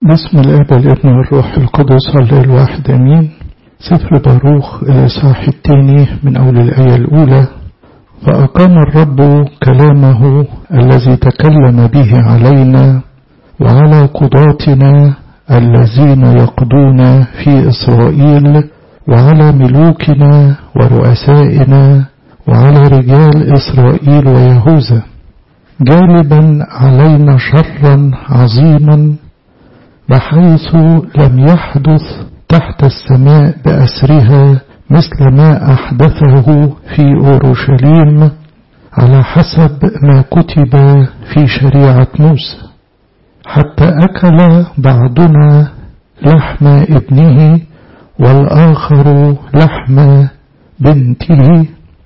بسم الاب والابن والروح القدس الله الواحد امين سفر باروخ الاصحاح الثاني من اول الايه الاولى فاقام الرب كلامه الذي تكلم به علينا وعلى قضاتنا الذين يقضون في اسرائيل وعلى ملوكنا ورؤسائنا وعلى رجال اسرائيل ويهوذا جالبا علينا شرا عظيما بحيث لم يحدث تحت السماء بأسرها مثل ما أحدثه في أورشليم على حسب ما كتب في شريعة موسى حتى أكل بعضنا لحم ابنه والآخر لحم بنته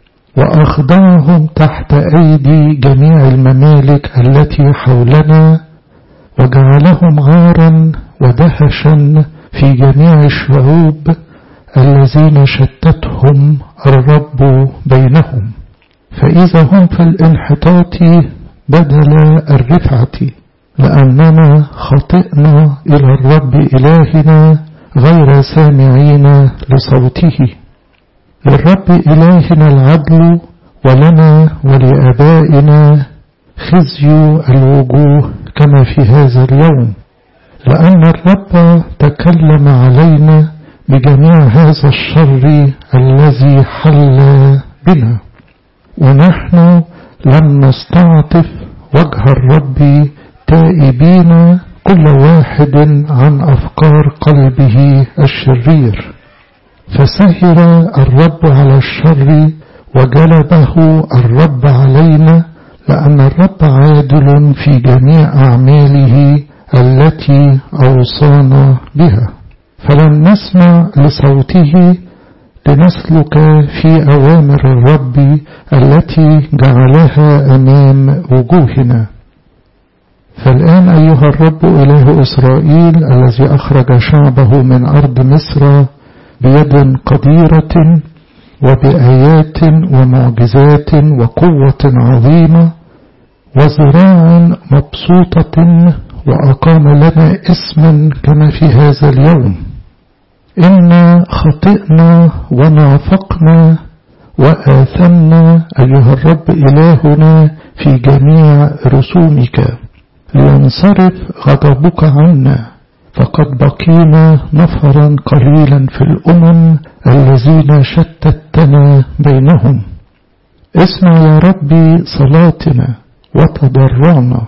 وأخضعهم تحت أيدي جميع الممالك التي حولنا وجعلهم عارا ودهشا في جميع الشعوب الذين شتتهم الرب بينهم فإذا هم في الانحطاط بدل الرفعة لأننا خطئنا إلى الرب إلهنا غير سامعين لصوته للرب إلهنا العدل ولنا ولآبائنا خزي الوجوه كما في هذا اليوم لأن الرب تكلم علينا بجميع هذا الشر الذي حل بنا ونحن لم نستعطف وجه الرب تائبين كل واحد عن أفكار قلبه الشرير فسهر الرب على الشر وجلبه الرب علينا لأن الرب عادل في جميع أعماله التي أوصانا بها فلن نسمع لصوته لنسلك في أوامر الرب التي جعلها أمام وجوهنا فالآن أيها الرب إله إسرائيل الذي أخرج شعبه من أرض مصر بيد قديرة وبآيات ومعجزات وقوة عظيمة وذراع مبسوطة وأقام لنا اسما كما في هذا اليوم إنا خطئنا ونافقنا وآثمنا أيها الرب إلهنا في جميع رسومك لينصرف غضبك عنا فقد بقينا نفرا قليلا في الأمم الذين شتتنا بينهم اسمع يا ربي صلاتنا وتضرعنا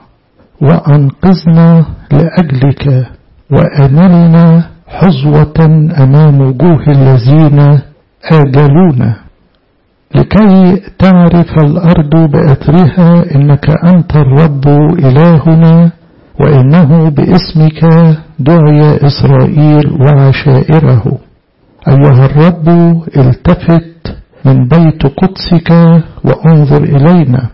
وأنقذنا لأجلك وأنلنا حظوة أمام وجوه الذين آجلونا لكي تعرف الأرض بأثرها إنك أنت الرب إلهنا وإنه باسمك دعي إسرائيل وعشائره أيها الرب التفت من بيت قدسك وانظر إلينا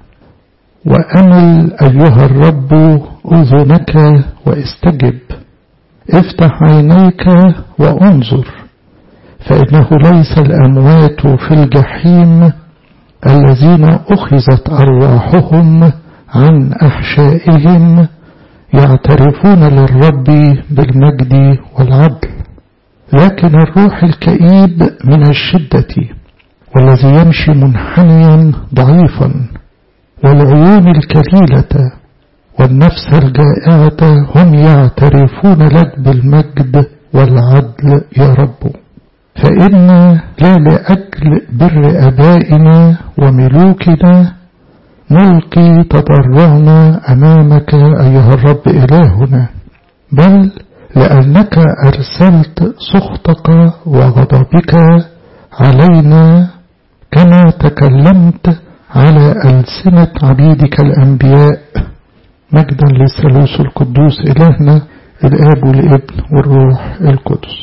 وأمل أيها الرب أذنك واستجب افتح عينيك وانظر فإنه ليس الأموات في الجحيم الذين أخذت أرواحهم عن أحشائهم يعترفون للرب بالمجد والعدل لكن الروح الكئيب من الشدة والذي يمشي منحنيا ضعيفا والعيون الكليلة والنفس الجائعة هم يعترفون لك بالمجد والعدل يا رب فإنا لا لأجل بر أبائنا وملوكنا نلقي تضرعنا أمامك أيها الرب إلهنا بل لأنك أرسلت سخطك وغضبك علينا كما تكلمت على ألسنة عبيدك الأنبياء مجدا للثالوث القدوس إلهنا الآب والابن والروح القدس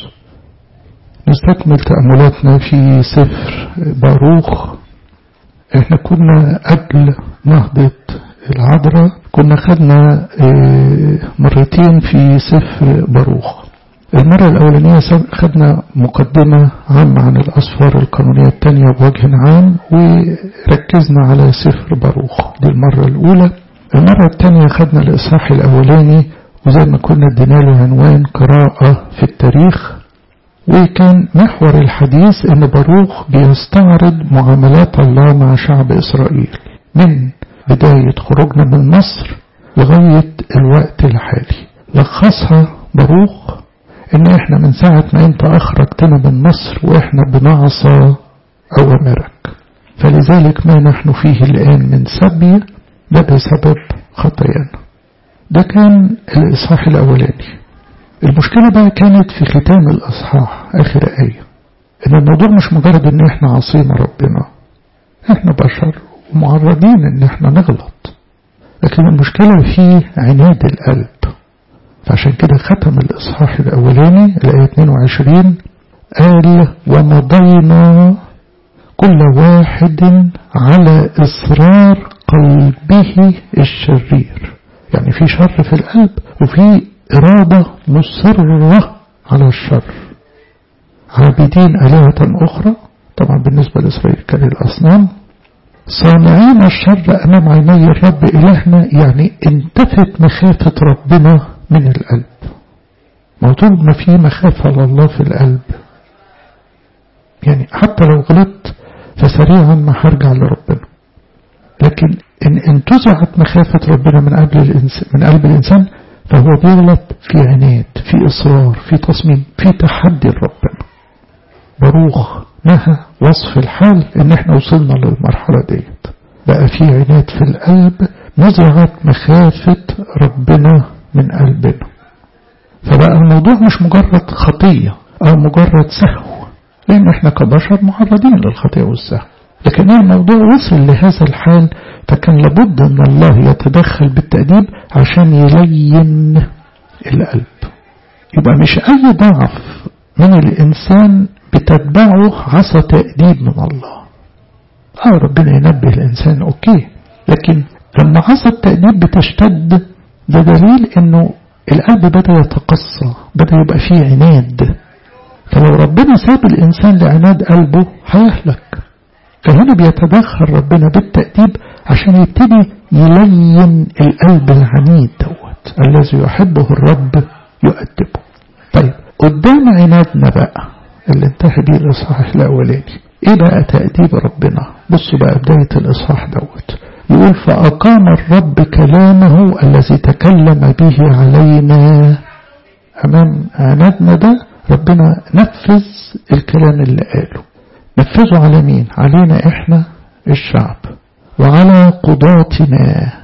نستكمل تأملاتنا في سفر باروخ احنا كنا قبل نهضة العذراء كنا خدنا مرتين في سفر باروخ المرة الأولانية خدنا مقدمة عامة عن الأسفار القانونية الثانية بوجه عام وركزنا على سفر باروخ دي المرة الأولى المرة الثانية خدنا الإصحاح الأولاني وزي ما كنا ادينا له عنوان قراءة في التاريخ وكان محور الحديث ان باروخ بيستعرض معاملات الله مع شعب اسرائيل من بداية خروجنا من مصر لغاية الوقت الحالي لخصها باروخ ان احنا من ساعة ما انت اخرجتنا من مصر واحنا بنعصى اوامرك فلذلك ما نحن فيه الان من سبي ده بسبب خطايانا ده كان الاصحاح الاولاني المشكلة بقى كانت في ختام الاصحاح اخر ايه ان الموضوع مش مجرد ان احنا عصينا ربنا احنا بشر ومعرضين ان احنا نغلط لكن المشكلة في عناد القلب فعشان كده ختم الإصحاح الأولاني الآية 22 قال ومضينا كل واحد على إصرار قلبه الشرير يعني في شر في القلب وفي إرادة مصرة على الشر عابدين آلهة أخرى طبعا بالنسبة لإسرائيل كان الأصنام صانعين الشر أمام عيني الرب إلهنا يعني انتفت مخافة ربنا من القلب ما طول ما في مخافة لله في القلب يعني حتى لو غلطت فسريعا ما هرجع لربنا لكن إن انتزعت مخافة ربنا من قلب الإنسان, من قلب الإنسان فهو بيغلط في عناد في إصرار في تصميم في تحدي لربنا باروخ نهى وصف الحال ان احنا وصلنا للمرحلة ديت بقى في عناد في القلب نزعت مخافة ربنا من قلبنا فبقى الموضوع مش مجرد خطية او مجرد سهو لان احنا كبشر معرضين للخطية والسهو لكن الموضوع وصل لهذا الحال فكان لابد ان الله يتدخل بالتأديب عشان يلين القلب يبقى مش اي ضعف من الانسان بتتبعه عصا تأديب من الله اه ربنا ينبه الإنسان أوكي لكن لما عصا التأديب بتشتد ده دليل انه القلب بدأ يتقصى بدأ يبقى فيه عناد فلو ربنا ساب الإنسان لعناد قلبه هيهلك فهنا بيتدخل ربنا بالتأديب عشان يبتدي يلين القلب العنيد دوت الذي يحبه الرب يؤدبه طيب قدام عنادنا بقى اللي انتهى بيه الإصحاح الأولاني إيه بقى تأديب ربنا بصوا بقى بداية الإصحاح دوت يقول فأقام الرب كلامه الذي تكلم به علينا أمام عنادنا ده ربنا نفذ الكلام اللي قاله نفذه على مين علينا إحنا الشعب وعلى قضاتنا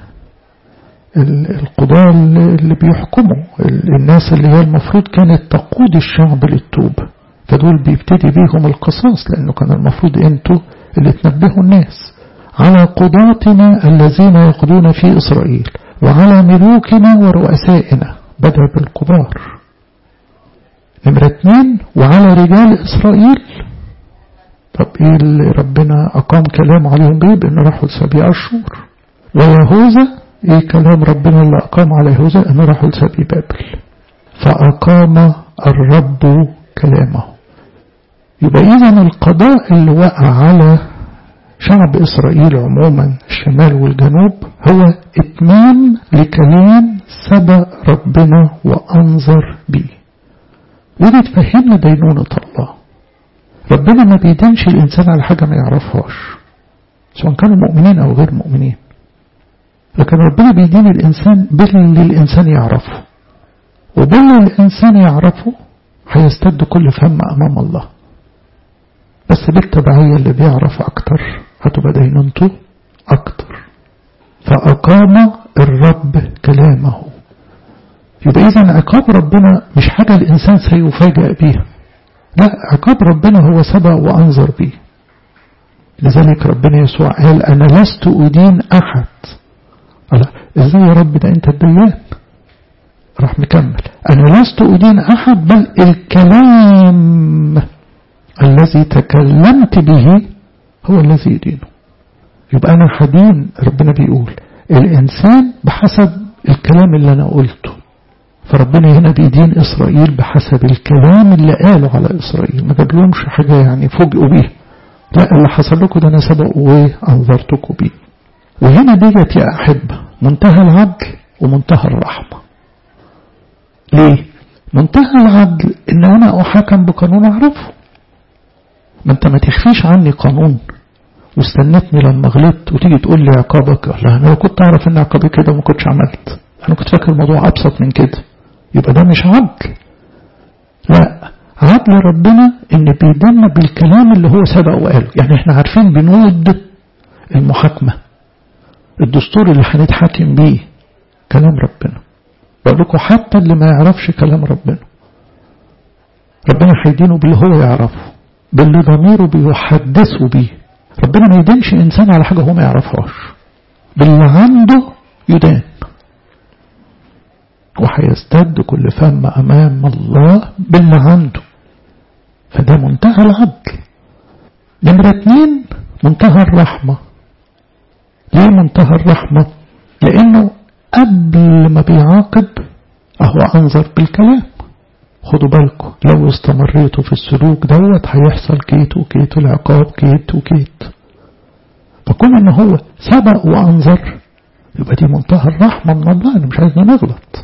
القضاة اللي بيحكموا الناس اللي هي المفروض كانت تقود الشعب للتوبة فدول بيبتدي بيهم القصاص لأنه كان المفروض أنتوا اللي تنبهوا الناس على قضاتنا الذين يقضون في إسرائيل وعلى ملوكنا ورؤسائنا بدأ بالكبار نمرة اتنين وعلى رجال إسرائيل طب إيه اللي ربنا أقام كلام عليهم بيه بأن راحوا لسبي أشهر ويهوذا إيه كلام ربنا اللي أقام على يهوذا أنه راحوا لسبي بابل فأقام الرب كلامه يبقى إذا القضاء اللي وقع على شعب إسرائيل عموما الشمال والجنوب هو إتمام لكلام سبق ربنا وأنظر به ودي تفهمنا دينونة الله ربنا ما بيدينش الإنسان على حاجة ما يعرفهاش سواء كانوا مؤمنين أو غير مؤمنين لكن ربنا بيدين الإنسان باللي الإنسان يعرفه وباللي الإنسان يعرفه هيستد كل فم أمام الله بس بالتبعية اللي بيعرف أكتر هتبقى دينونته أكتر فأقام الرب كلامه يبقى إذا عقاب ربنا مش حاجة الإنسان سيفاجأ بيها لا عقاب ربنا هو سبق وأنظر به لذلك ربنا يسوع قال أنا لست أدين أحد قال إزاي يا رب ده أنت الديان راح مكمل أنا لست أدين أحد بل الكلام الذي تكلمت به هو الذي يدينه يبقى أنا حدين ربنا بيقول الإنسان بحسب الكلام اللي أنا قلته فربنا هنا بيدين إسرائيل بحسب الكلام اللي قاله على إسرائيل ما جابلهمش حاجة يعني فوجئوا بيه لا اللي حصل لكم ده أنا سبق وأنظرتكم بيه وهنا ديت يا أحبة منتهى العدل ومنتهى الرحمة ليه منتهى العدل ان انا احاكم بقانون اعرفه ما انت ما تخفيش عني قانون واستنتني لما غلطت وتيجي تقول لي عقابك لا انا لو كنت اعرف ان عقابي كده ما كنتش عملت انا كنت فاكر الموضوع ابسط من كده يبقى ده مش عدل لا عدل ربنا ان بيدنا بالكلام اللي هو سبق وقاله يعني احنا عارفين بنود المحاكمة الدستور اللي هنتحاكم بيه كلام ربنا بقول لكم حتى اللي ما يعرفش كلام ربنا ربنا هيدينه باللي هو يعرفه باللي ضميره بيحدثه بيه ربنا ما يدينش إنسان على حاجة هو ما يعرفهاش باللي عنده يدان وهيستد كل فم أمام الله باللي عنده فده منتهى العدل نمرة اتنين منتهى الرحمة ليه منتهى الرحمة لأنه قبل ما بيعاقب أهو أنظر بالكلام خدوا بالكم لو استمريتوا في السلوك دوت هيحصل كيت وكيت العقاب كيت وكيت فكون ان هو سبق وانظر يبقى دي منتهى الرحمة من الله انا مش عايزنا نغلط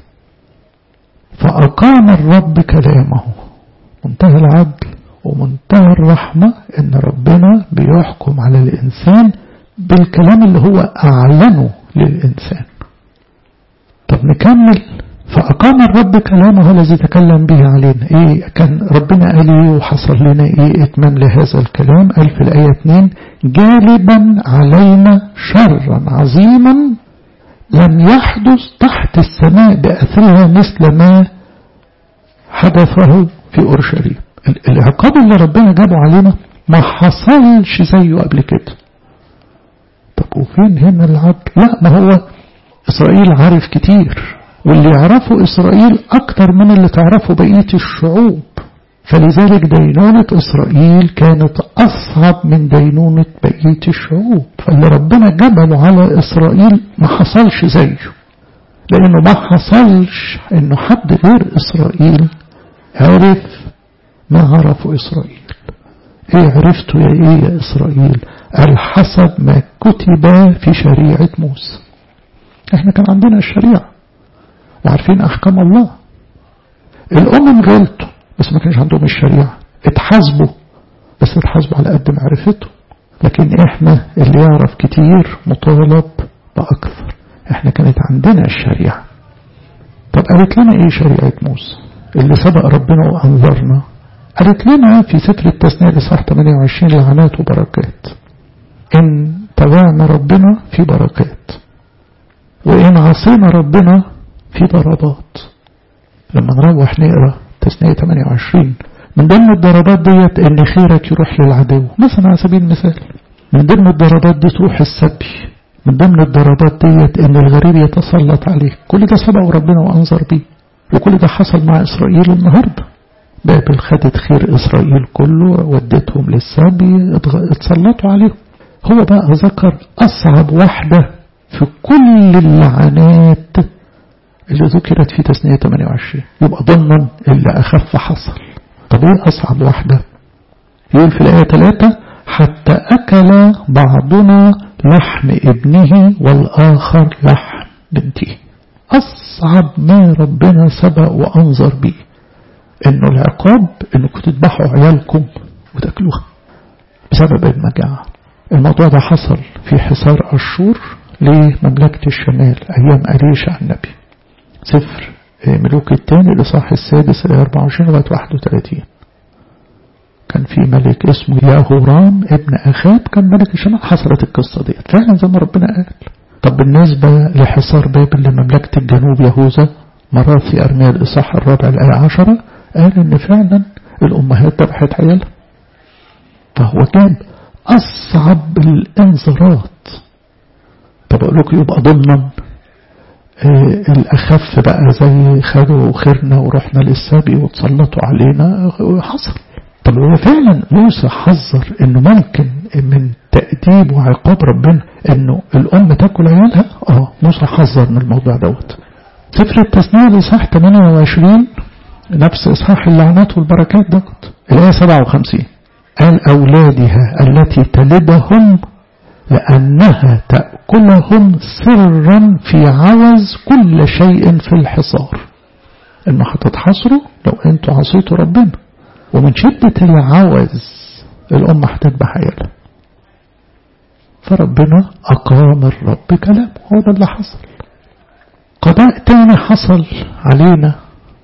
فأقام الرب كلامه منتهى العدل ومنتهى الرحمة ان ربنا بيحكم على الانسان بالكلام اللي هو اعلنه للانسان طب نكمل فأقام الرب كلامه الذي تكلم به علينا إيه كان ربنا قال إيه وحصل لنا إيه إتمام لهذا الكلام قال في الآية 2 جالبا علينا شرا عظيما لم يحدث تحت السماء بأثرها مثل ما حدثه في أورشليم العقاب اللي ربنا جابه علينا ما حصلش زيه قبل كده طب وفين هنا العدل لا ما هو إسرائيل عارف كتير واللي يعرفه إسرائيل أكتر من اللي تعرفه بقية الشعوب فلذلك دينونة إسرائيل كانت أصعب من دينونة بقية الشعوب فاللي ربنا جبله على إسرائيل ما حصلش زيه لأنه ما حصلش إنه حد غير إسرائيل عرف ما عرفه إسرائيل إيه عرفته يا إيه يا إسرائيل قال حسب ما كتب في شريعة موسى إحنا كان عندنا الشريعة وعارفين أحكام الله الأمم غلطوا بس ما كانش عندهم الشريعة اتحاسبوا بس اتحاسبوا على قد معرفته لكن احنا اللي يعرف كتير مطالب بأكثر احنا كانت عندنا الشريعة طب قالت لنا ايه شريعة موسى اللي سبق ربنا وأنظرنا قالت لنا في سفر التثنية لصح 28 لعنات وبركات إن طوعنا ربنا في بركات وإن عصينا ربنا في ضربات لما نروح نقرا تثنية 28 من ضمن الضربات ديت ان خيرك يروح للعدو مثلا على سبيل المثال من ضمن الضربات دي تروح السبي من ضمن الضربات ديت ان الغريب يتسلط عليك كل ده سبق ربنا وانظر بيه وكل ده حصل مع اسرائيل النهارده بابل خدت خير اسرائيل كله ودتهم للسبي اتسلطوا عليهم هو بقى ذكر اصعب واحده في كل اللعنات اللي ذكرت في تثنية 28 يبقى ضمن اللي أخف حصل طب ايه أصعب واحدة يقول في الآية 3 حتى أكل بعضنا لحم ابنه والآخر لحم بنته أصعب ما ربنا سبق وأنظر به إنه العقاب إنكم تذبحوا عيالكم وتاكلوها بسبب المجاعة الموضوع ده حصل في حصار أشور لمملكة الشمال أيام أليشع النبي سفر ملوك الثاني الإصحاح السادس ال 24 لغاية 31 كان في ملك اسمه ياهورام ابن أخاب كان ملك الشمال حصلت القصة دي فعلا زي ما ربنا قال طب بالنسبة لحصار بابل لمملكة الجنوب يهوذا مراثي أرميا الإصحاح الرابع الآية 10 قال إن فعلا الأمهات ذبحت عيالها فهو جاب أصعب الانذارات طب أقول لكم يبقى ضمنا الأخف بقى زي خدوا خيرنا ورحنا للسبي وتسلطوا علينا حصل طب هو فعلا موسى حذر انه ممكن من تأديب وعقاب ربنا انه الام تاكل عيالها اه موسى حذر من الموضوع دوت سفر التثنية لصح 28 نفس اصحاح اللعنات والبركات دوت الآية 57 قال أولادها التي تلدهم لأنها تأكلهم سرا في عوز كل شيء في الحصار انه هتتحصروا لو انتوا عصيتوا ربنا ومن شدة العوز الأمة هتذبح عيالها فربنا أقام الرب كلامه هو ده اللي حصل قضاء تاني حصل علينا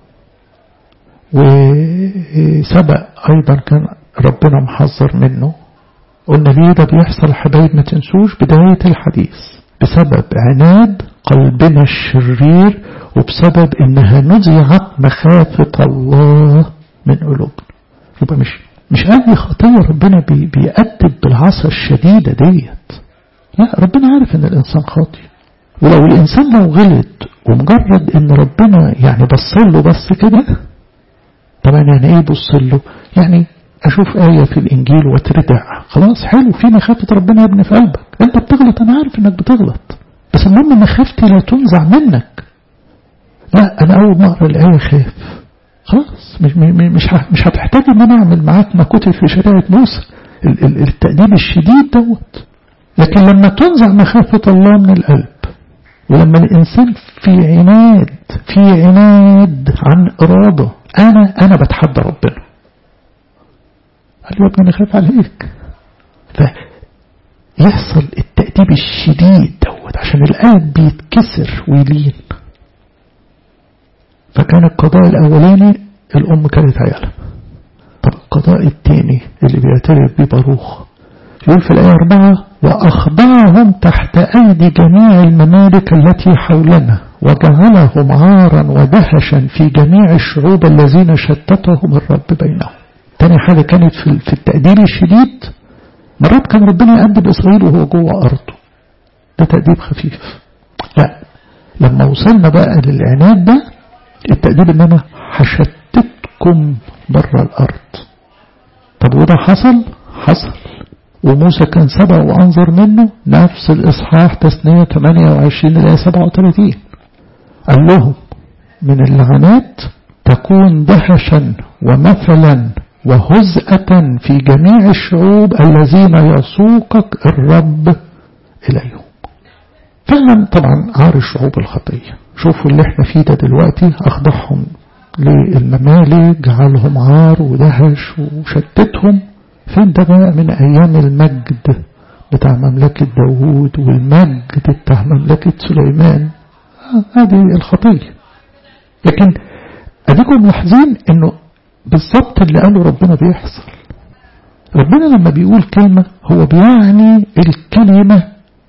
وسبق أيضا كان ربنا محذر منه قلنا ليه ده بيحصل حبايب ما تنسوش بداية الحديث بسبب عناد قلبنا الشرير وبسبب انها نزعت مخافة الله من قلوبنا يبقى مش مش أي خطية ربنا بي بيأدب بالعصا الشديدة ديت لا ربنا عارف ان الانسان خاطي ولو الانسان لو غلط ومجرد ان ربنا يعني بصله بس كده طبعا يعني ايه بص له يعني اشوف آية في الانجيل واتردع خلاص حلو في مخافة ربنا يا ابني في قلبك انت بتغلط انا عارف انك بتغلط بس المهم مخافتي لا تنزع منك لا انا اول ما اقرا الايه خاف خلاص مش مش مش هتحتاج ان انا اعمل معاك ما كتب في شريعه موسى التأديب الشديد دوت لكن لما تنزع مخافة الله من القلب ولما الإنسان في عناد في عناد عن إرادة أنا أنا بتحدى ربنا قال له يا ابني أنا خايف عليك فيحصل التأديب الشديد دوت عشان القلب بيتكسر ويلين فكان القضاء الأولاني الأم كانت عيالها طب القضاء الثاني اللي بيعترف بيه باروخ يقول في الآية أربعة وأخضعهم تحت أيدي جميع الممالك التي حولنا وجعلهم عارا ودهشا في جميع الشعوب الذين شتتهم الرب بينهم تاني حاجة كانت في التأديب الشديد مرات كان ربنا يأدب إسرائيل وهو جوه أرضه ده تأديب خفيف لا لما وصلنا بقى للعناد ده التأديب ان انا هشتتكم بره الارض طب وده حصل حصل وموسى كان سبق وانظر منه نفس الاصحاح تسنية 28 الى 37 قال لهم من اللعنات تكون دهشا ومثلا وهزءة في جميع الشعوب الذين يسوقك الرب إليهم فعلا طبعا عار الشعوب الخطية شوفوا اللي احنا فيه ده دلوقتي أخضعهم للممالك جعلهم عار ودهش وشتتهم فين ده بقى من أيام المجد بتاع مملكة داوود والمجد بتاع مملكة سليمان هذه الخطية لكن أديكم ملاحظين انه بالظبط اللي قاله ربنا بيحصل ربنا لما بيقول كلمة هو بيعني الكلمة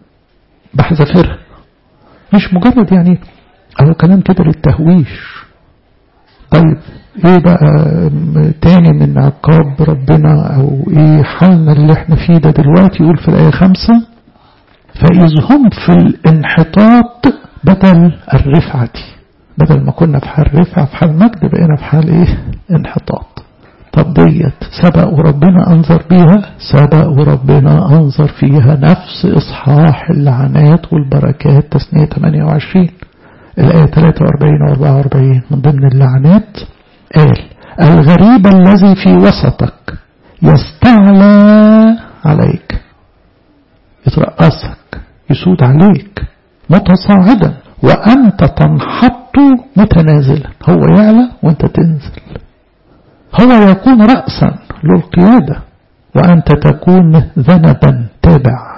بحذافيرها مش مجرد يعني أهو كلام كده للتهويش طيب ايه بقى تاني من عقاب ربنا او ايه حالنا اللي احنا فيه ده دلوقتي يقول في الآية خمسة فإذ هم في الانحطاط بدل الرفعة بدل ما كنا في حال رفعة في حال مجد بقينا في حال ايه انحطاط طب ديت سبق وربنا أنظر بيها سبق وربنا أنظر فيها نفس إصحاح اللعنات والبركات تسنية 28 الآية 43 و 44 من ضمن اللعنات قال الغريب الذي في وسطك يستعلى عليك يترأسك يسود عليك متصاعدا وأنت تنحط متنازلا هو يعلى وأنت تنزل هو يكون رأسا للقيادة وأنت تكون ذنبا تابع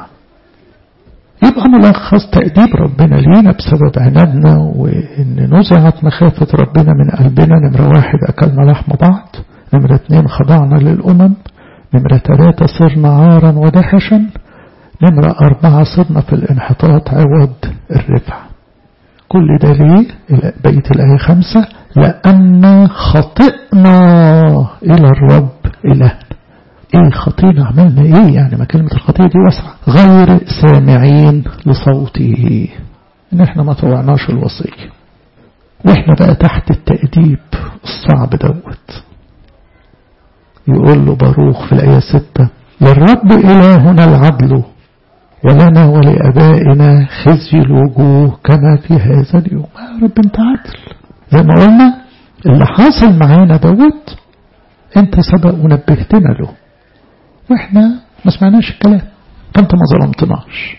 يبقى ملخص تأديب ربنا لينا بسبب عنادنا وإن نزعت مخافة ربنا من قلبنا نمرة واحد أكلنا لحم بعض نمرة اتنين خضعنا للأمم نمرة ثلاثة صرنا عارا ودهشا نمرة أربعة صرنا في الانحطاط عوض الرفع كل ده ليه بقية الآية خمسة لأن خطئنا إلى الرب إلهنا ايه خطينا عملنا ايه يعني ما كلمة الخطية دي واسعة غير سامعين لصوته ان احنا ما طوعناش الوصية واحنا بقى تحت التأديب الصعب دوت يقول له باروخ في الآية ستة للرب إلهنا العدل ولنا ولأبائنا خزي الوجوه كما في هذا اليوم يا رب انت عدل زي ما قلنا اللي حاصل معانا دوت انت سبق ونبهتنا له واحنا ما سمعناش الكلام فانت ما ظلمتناش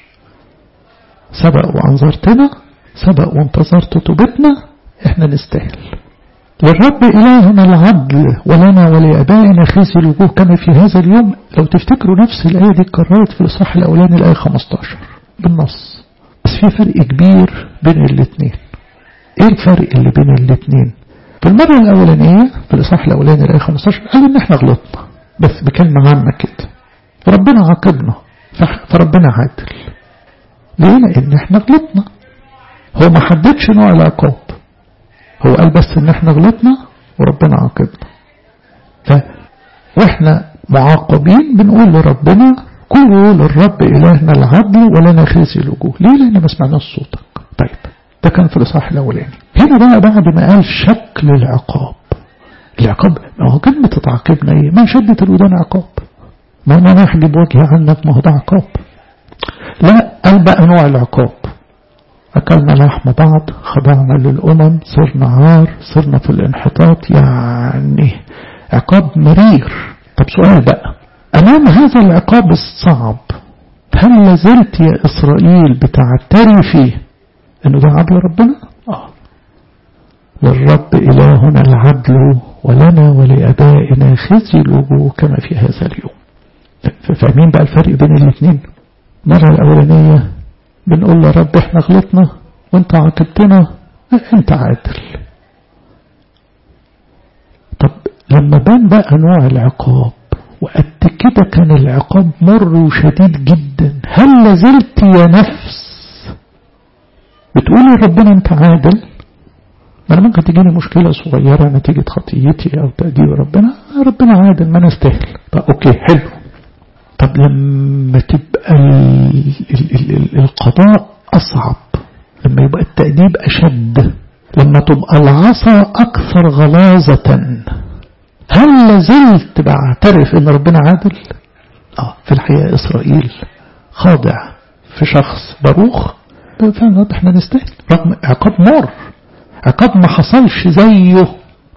سبق وانظرتنا سبق وانتظرت توبتنا احنا نستاهل للرب إلهنا العدل ولنا ولآبائنا خزي الوجوه كما في هذا اليوم لو تفتكروا نفس الآية دي اتكررت في الإصحاح الأولاني الآية 15 بالنص بس في فرق كبير بين الاثنين ايه الفرق اللي بين الاثنين في المرة الأولانية في الإصحاح الأولاني الآية 15 قال إن إحنا غلطنا بس بكلمة عامة كده وربنا عاقبنا فربنا عادل ليه لأن إحنا غلطنا هو ما حددش نوع العقاب هو قال بس إن إحنا غلطنا وربنا عاقبنا ف وإحنا معاقبين بنقول لربنا قولوا للرب إلهنا العدل ولنا خزي الوجوه ليه لأن ما سمعناش صوتك طيب ده كان في الإصحاح الأولاني هنا بقى بعد ما قال شكل العقاب العقاب ما هو كلمة تعاقبنا ايه ما شدة الودان عقاب ما انا نحجب وجهي عنك ما هو ده عقاب لا قال بقى نوع العقاب أكلنا لحم بعض خضعنا للأمم صرنا عار صرنا في الانحطاط يعني عقاب مرير طب سؤال بقى أمام هذا العقاب الصعب هل لازلت يا إسرائيل بتعتري فيه انه ده عدل ربنا اه للرب إلهنا العدل ولنا ولأبائنا خزي الوجوه كما في هذا اليوم فاهمين بقى الفرق بين الاثنين مرة الأولانية بنقول له رب احنا غلطنا وانت عاقبتنا انت عادل طب لما بان بقى نوع العقاب وقد كده كان العقاب مر وشديد جدا هل لازلت يا نفس بتقولي ربنا انت عادل ما انا ممكن تجيني مشكلة صغيرة نتيجة خطيتي او تأديب ربنا ربنا عادل ما نستاهل طب اوكي حلو طب لما تبقى ال ال ال ال القضاء اصعب لما يبقى التأديب اشد لما تبقى العصا اكثر غلاظة هل لازلت بعترف ان ربنا عادل اه في الحقيقة اسرائيل خاضع في شخص باروخ فعلا احنا نستاهل رغم عقاب مر عقاب ما حصلش زيه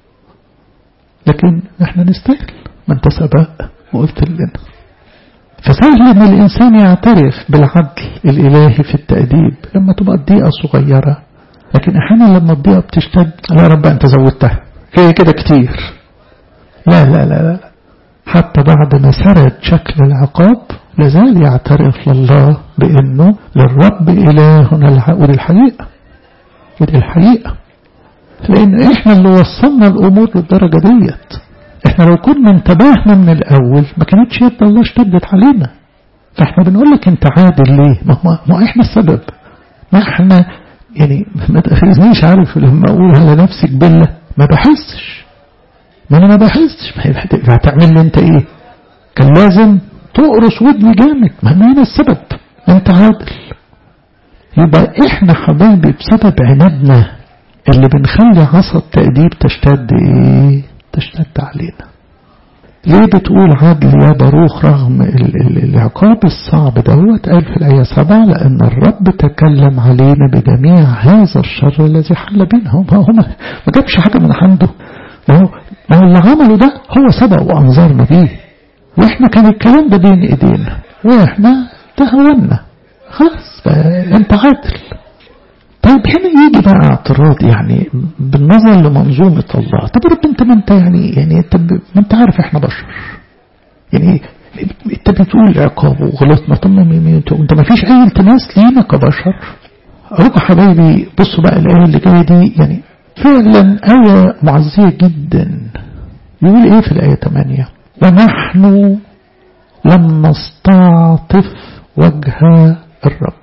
لكن احنا نستاهل ما انت سبق وقلت لنا فسهل ان الانسان يعترف بالعدل الالهي في التأديب لما تبقى الضيقة صغيرة لكن احيانا لما الضيقة بتشتد يا رب انت زودتها هي كده كتير لا لا لا لا حتى بعد ما سرد شكل العقاب لازال يعترف لله بأنه للرب إلهنا الحق ودي الحقيقة ودي الحقيقة لأن إحنا اللي وصلنا الأمور للدرجة ديت إحنا لو كنا انتبهنا من الأول ما كانتش يد الله اشتدت علينا فإحنا بنقول لك أنت عادل ليه ما, ما, ما إحنا السبب ما إحنا يعني ما تأخذنيش عارف لما أقول على نفسك بالله ما بحسش ما أنا ما بحسش هتعمل لي أنت إيه كان لازم تقرص ودني جامد ما انا السبب انت عادل يبقى احنا حبايبي بسبب عنادنا اللي بنخلي عصا التأديب تشتد ايه تشتد علينا ليه بتقول عدل يا باروخ رغم العقاب الصعب دوت قال في الآية سبعة لأن الرب تكلم علينا بجميع هذا الشر الذي حل بينا هو ما, ما جابش حاجة من عنده ما هو, ما هو اللي عمله ده هو سبق وأنظرنا بيه واحنا كان الكلام ده بين ايدينا واحنا تهاونا خلاص انت عادل طيب هنا يجي بقى اعتراض يعني بالنظر لمنظومة الله طب رب انت ما انت يعني يعني انت ما انت عارف احنا بشر يعني انت بتقول عقاب وغلطنا طب انت ما فيش اي التماس لينا كبشر اروح حبايبي بصوا بقى الايه اللي جايه دي يعني فعلا آية معزية جدا يقول ايه في الآية 8 ونحن لم نستعطف وجه الرب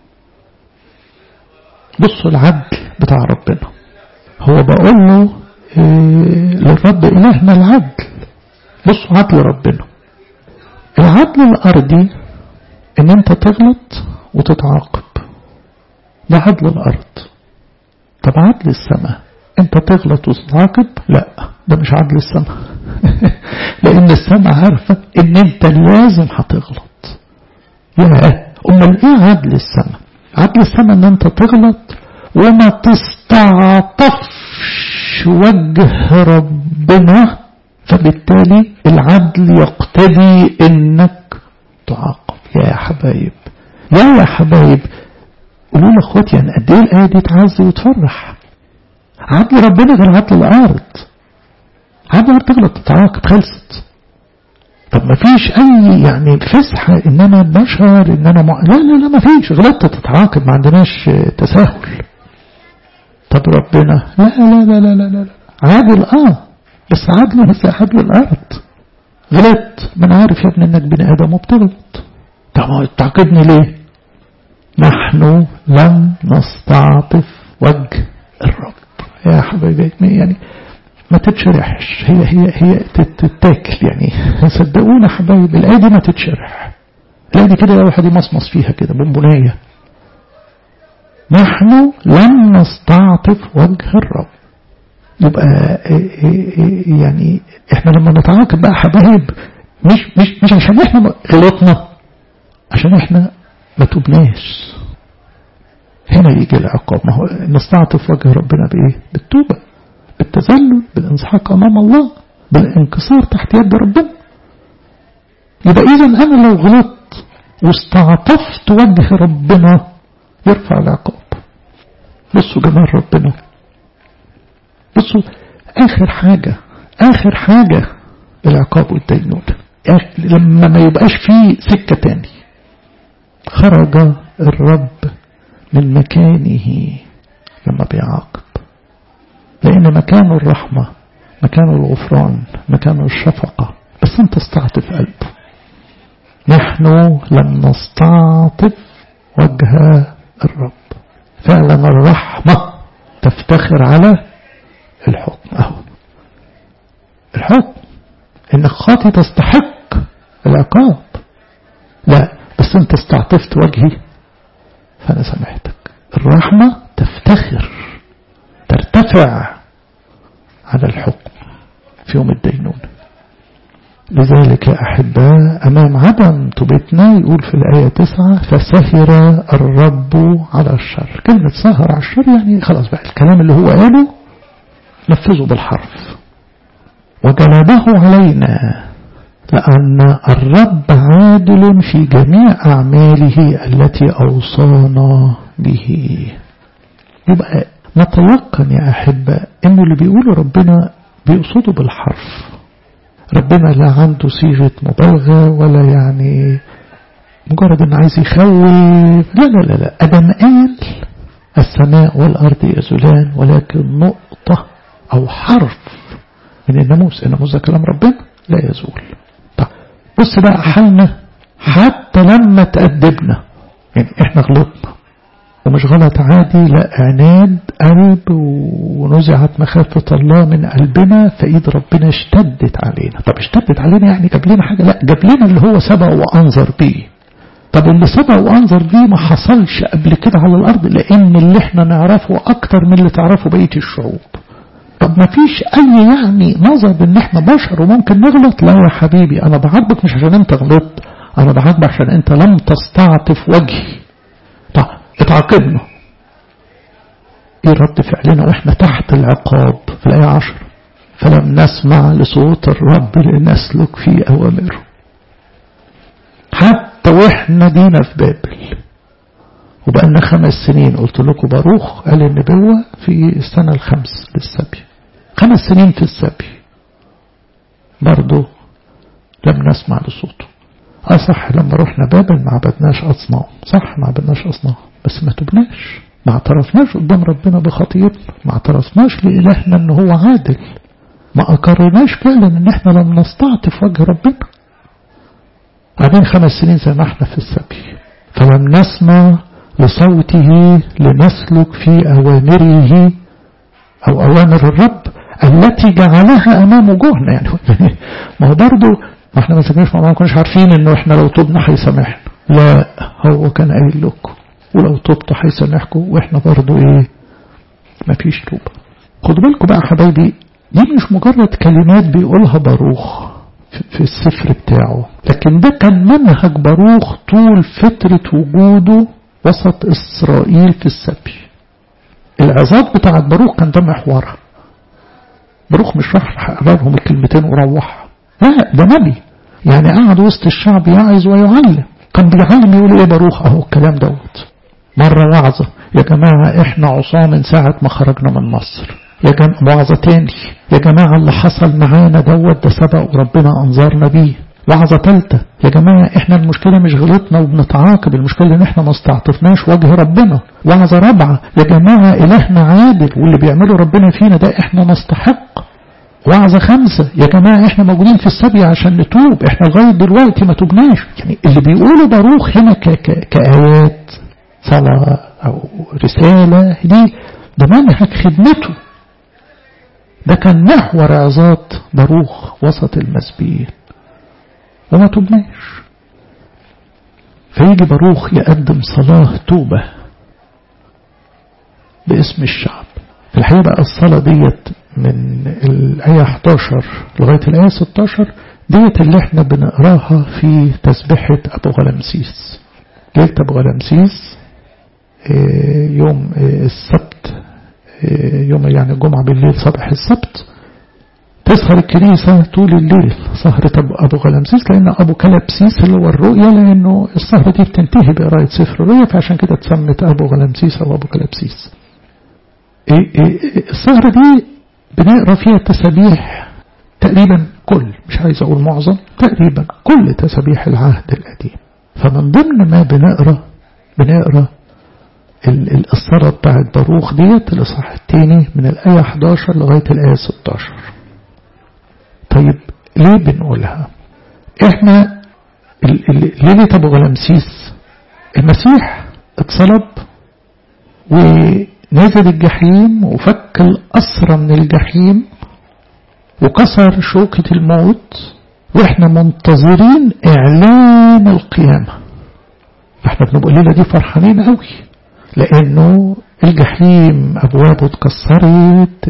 بصوا العدل بتاع ربنا هو بقول له إيه للرب إلهنا العدل بصوا عدل ربنا العدل الأرضي إن أنت تغلط وتتعاقب ده عدل الأرض طب عدل السماء أنت تغلط وتتعاقب لا ده مش عدل السماء لأن السماء عارفة إن أنت لازم هتغلط يا أمال إيه عدل السماء عدل السماء إن أنت تغلط وما تستعطفش وجه ربنا فبالتالي العدل يقتضي إنك تعاقب يا حبايب يا يا حبايب قولوا لي اخواتي يعني قد ايه الايه دي تعز وتفرح عدل ربنا غير عدل الأرض عدل الأرض تغلط تتعاقب خلصت طب ما فيش أي يعني فسحة إن أنا بشر إن أنا مع... لا لا لا ما فيش غلطت تتعاقب ما عندناش تساهل طب ربنا لا لا لا لا لا لا عادل اه بس عدل بس عدل الأرض غلطت ما انا عارف يا ابني انك بني ادم وبتغلط طب تعاقبني ليه نحن لم نستعطف وجه الرب يا حبايبي يعني ما تتشرحش هي هي هي تتاكل يعني صدقونا حبايبي الآية دي ما تتشرح الآية دي كده واحد يمصمص فيها كده بونبونية نحن لم نستعطف وجه الرب يبقى يعني احنا لما نتعاقب بقى حبايب مش مش مش عشان احنا غلطنا عشان احنا ما تبناش هنا يجي العقاب ما هو نستعطف وجه ربنا بايه بالتوبه بالتذلل بالانسحاق امام الله بالانكسار تحت يد ربنا يبقى اذا انا لو غلطت واستعطفت وجه ربنا يرفع العقاب بصوا جمال ربنا بصوا آخر حاجة آخر حاجة العقاب والدينون لما ما يبقاش فيه سكة تاني خرج الرب من مكانه لما بيعاقب لأن مكانه الرحمة مكانه الغفران مكانه الشفقة بس انت استعطف قلبه نحن لم نستعطف وجه الرب فعلا الرحمة تفتخر على الحكم أهو الحكم إنك خاطي تستحق العقاب لا بس أنت استعطفت وجهي فأنا سامحتك الرحمة تفتخر ترتفع على الحكم في يوم الدينون لذلك يا أحباء أمام عدم توبتنا يقول في الآية تسعة فسهر الرب على الشر كلمة سهر على الشر يعني خلاص بقى الكلام اللي هو قاله نفذه بالحرف وجلبه علينا لأن الرب عادل في جميع أعماله التي أوصانا به يبقى نتيقن يا أحبة إنه اللي بيقوله ربنا بيقصده بالحرف ربنا لا عنده صيغة مبالغة ولا يعني مجرد انه عايز يخوف لا لا لا لا أدم قال السماء والأرض يزولان ولكن نقطة أو حرف من الناموس الناموس ده كلام ربنا لا يزول طب بص بقى حالنا حتى لما تأدبنا يعني احنا غلطنا ومش غلط عادي لا عناد قلب ونزعت مخافة الله من قلبنا فإيد ربنا اشتدت علينا طب اشتدت علينا يعني جاب لنا حاجة لا جاب لنا اللي هو سبق وأنظر بيه طب اللي سبق وأنظر بيه ما حصلش قبل كده على الأرض لأن اللي احنا نعرفه أكتر من اللي تعرفه بقية الشعوب طب ما فيش أي يعني نظر بأن احنا بشر وممكن نغلط لا يا حبيبي أنا بعاتبك مش عشان أنت غلطت أنا بعاتبك عشان أنت لم تستعطف وجهي طب اتعاقبنا ايه رد فعلنا واحنا تحت العقاب في الآية عشر فلم نسمع لصوت الرب لنسلك في أوامره حتى واحنا دينا في بابل وبقالنا خمس سنين قلت لكم باروخ قال النبوة في السنة الخمس للسبي خمس سنين في السبي برضه لم نسمع لصوته اه صح لما رحنا بابل ما عبدناش أصنام صح ما عبدناش أصنام بس ما تبناش ما اعترفناش قدام ربنا بخطيئتنا ما اعترفناش لإلهنا ان هو عادل ما أقرناش فعلا ان احنا لم نستعطف وجه ربنا بعدين خمس سنين زي ما احنا في السبي فلم نسمع لصوته لنسلك في أوامره أو أوامر الرب التي جعلها أمام وجوهنا يعني ما هو برضه ما احنا ما سمعناش ما كناش عارفين انه احنا لو تبنا هيسامحنا لا هو كان قايل لكم ولو تبتوا هيسامحكم واحنا برضه ايه ما فيش توبة خدوا بالكم بقى حبايبي دي مش مجرد كلمات بيقولها باروخ في السفر بتاعه لكن ده كان منهج باروخ طول فترة وجوده وسط إسرائيل في السبي العظات بتاعت باروخ كان ده محورها باروخ مش راح لهم الكلمتين وروح لا ده نبي يعني قعد وسط الشعب يعظ ويعلم كان بيعلم يقول ايه باروخ اهو الكلام دوت مرة وعظة يا جماعة احنا عصاة من ساعة ما خرجنا من مصر يا جماعة وعظة تاني يا جماعة اللي حصل معانا دوت ده سبق وربنا أنظرنا بيه وعظة ثالثة يا جماعة احنا المشكلة مش غلطنا وبنتعاقب المشكلة ان احنا ما استعطفناش وجه ربنا وعظة رابعة يا جماعة إلهنا عادل واللي بيعمله ربنا فينا ده احنا نستحق وعظة خمسة يا جماعة احنا موجودين في السبي عشان نتوب احنا لغاية دلوقتي ما توبناش يعني اللي بيقوله باروخ هنا ك ك كآيات صلاة أو رسالة دي ده منهج خدمته ده كان محور عظات باروخ وسط المسبيين وما تبناش فيجي باروخ يقدم صلاة توبة باسم الشعب في الحقيقة بقى الصلاة ديت من الآية 11 لغاية الآية 16 ديت اللي احنا بنقراها في تسبحة أبو غلمسيس ليلة أبو غلمسيس يوم السبت يوم يعني الجمعة بالليل صباح السبت تسهر الكنيسة طول الليل سهرة أبو غلمسيس لأن أبو كلبسيس اللي هو الرؤية لأنه السهرة دي بتنتهي بقراية سفر الرؤية فعشان كده اتسمت أبو غلمسيس أو أبو كلبسيس السهرة دي بنقرا فيها تسابيح تقريبا كل مش عايز أقول معظم تقريبا كل تسابيح العهد القديم فمن ضمن ما بنقرا بنقرا الصلاة بتاعت باروخ ديت الإصحاح الثاني من الآية 11 لغاية الآية 16 طيب ليه بنقولها احنا ليلة ابو غلمسيس المسيح اتصلب ونزل الجحيم وفك الأسرى من الجحيم وكسر شوكة الموت واحنا منتظرين اعلان القيامة فاحنا بنبقى الليلة دي فرحانين قوي لانه الجحيم أبوابه اتكسرت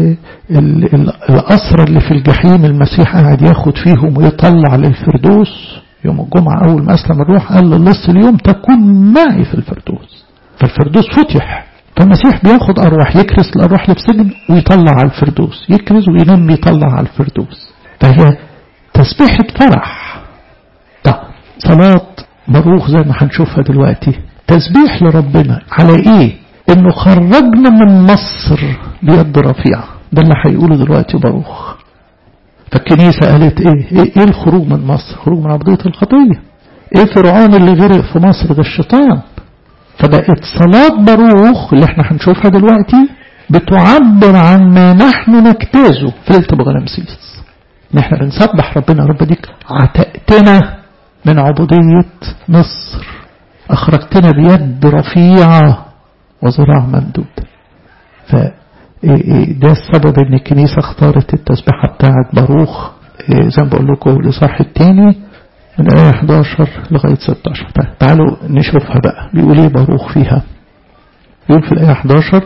الأسرى اللي في الجحيم المسيح قاعد ياخد فيهم ويطلع للفردوس يوم الجمعة أول ما أسلم الروح قال للص اليوم تكون معي في الفردوس فالفردوس فتح فالمسيح بياخد أرواح يكرس الأرواح اللي في سجن ويطلع على الفردوس يكرز وينم يطلع على الفردوس فهي تسبيحة فرح ده صلاة باروخ زي ما هنشوفها دلوقتي تسبيح لربنا على ايه انه خرجنا من مصر بيد رفيعة ده اللي هيقوله دلوقتي باروخ فالكنيسة قالت ايه ايه, إيه الخروج من مصر خروج من عبودية الخطية ايه فرعون اللي غرق في مصر ده الشيطان فبقت صلاة باروخ اللي احنا هنشوفها دلوقتي بتعبر عن ما نحن نجتازه في ليلة ابو غلمسيس ان احنا بنسبح ربنا رب ديك عتقتنا من عبودية مصر اخرجتنا بيد رفيعة وذراع ممدود فده السبب ان الكنيسة اختارت التسبيحة بتاعت باروخ زي ما بقول لكم الاصحاح الثاني من آية 11 لغاية 16 تعالوا نشوفها بقى بيقول ايه باروخ فيها يقول في الآية 11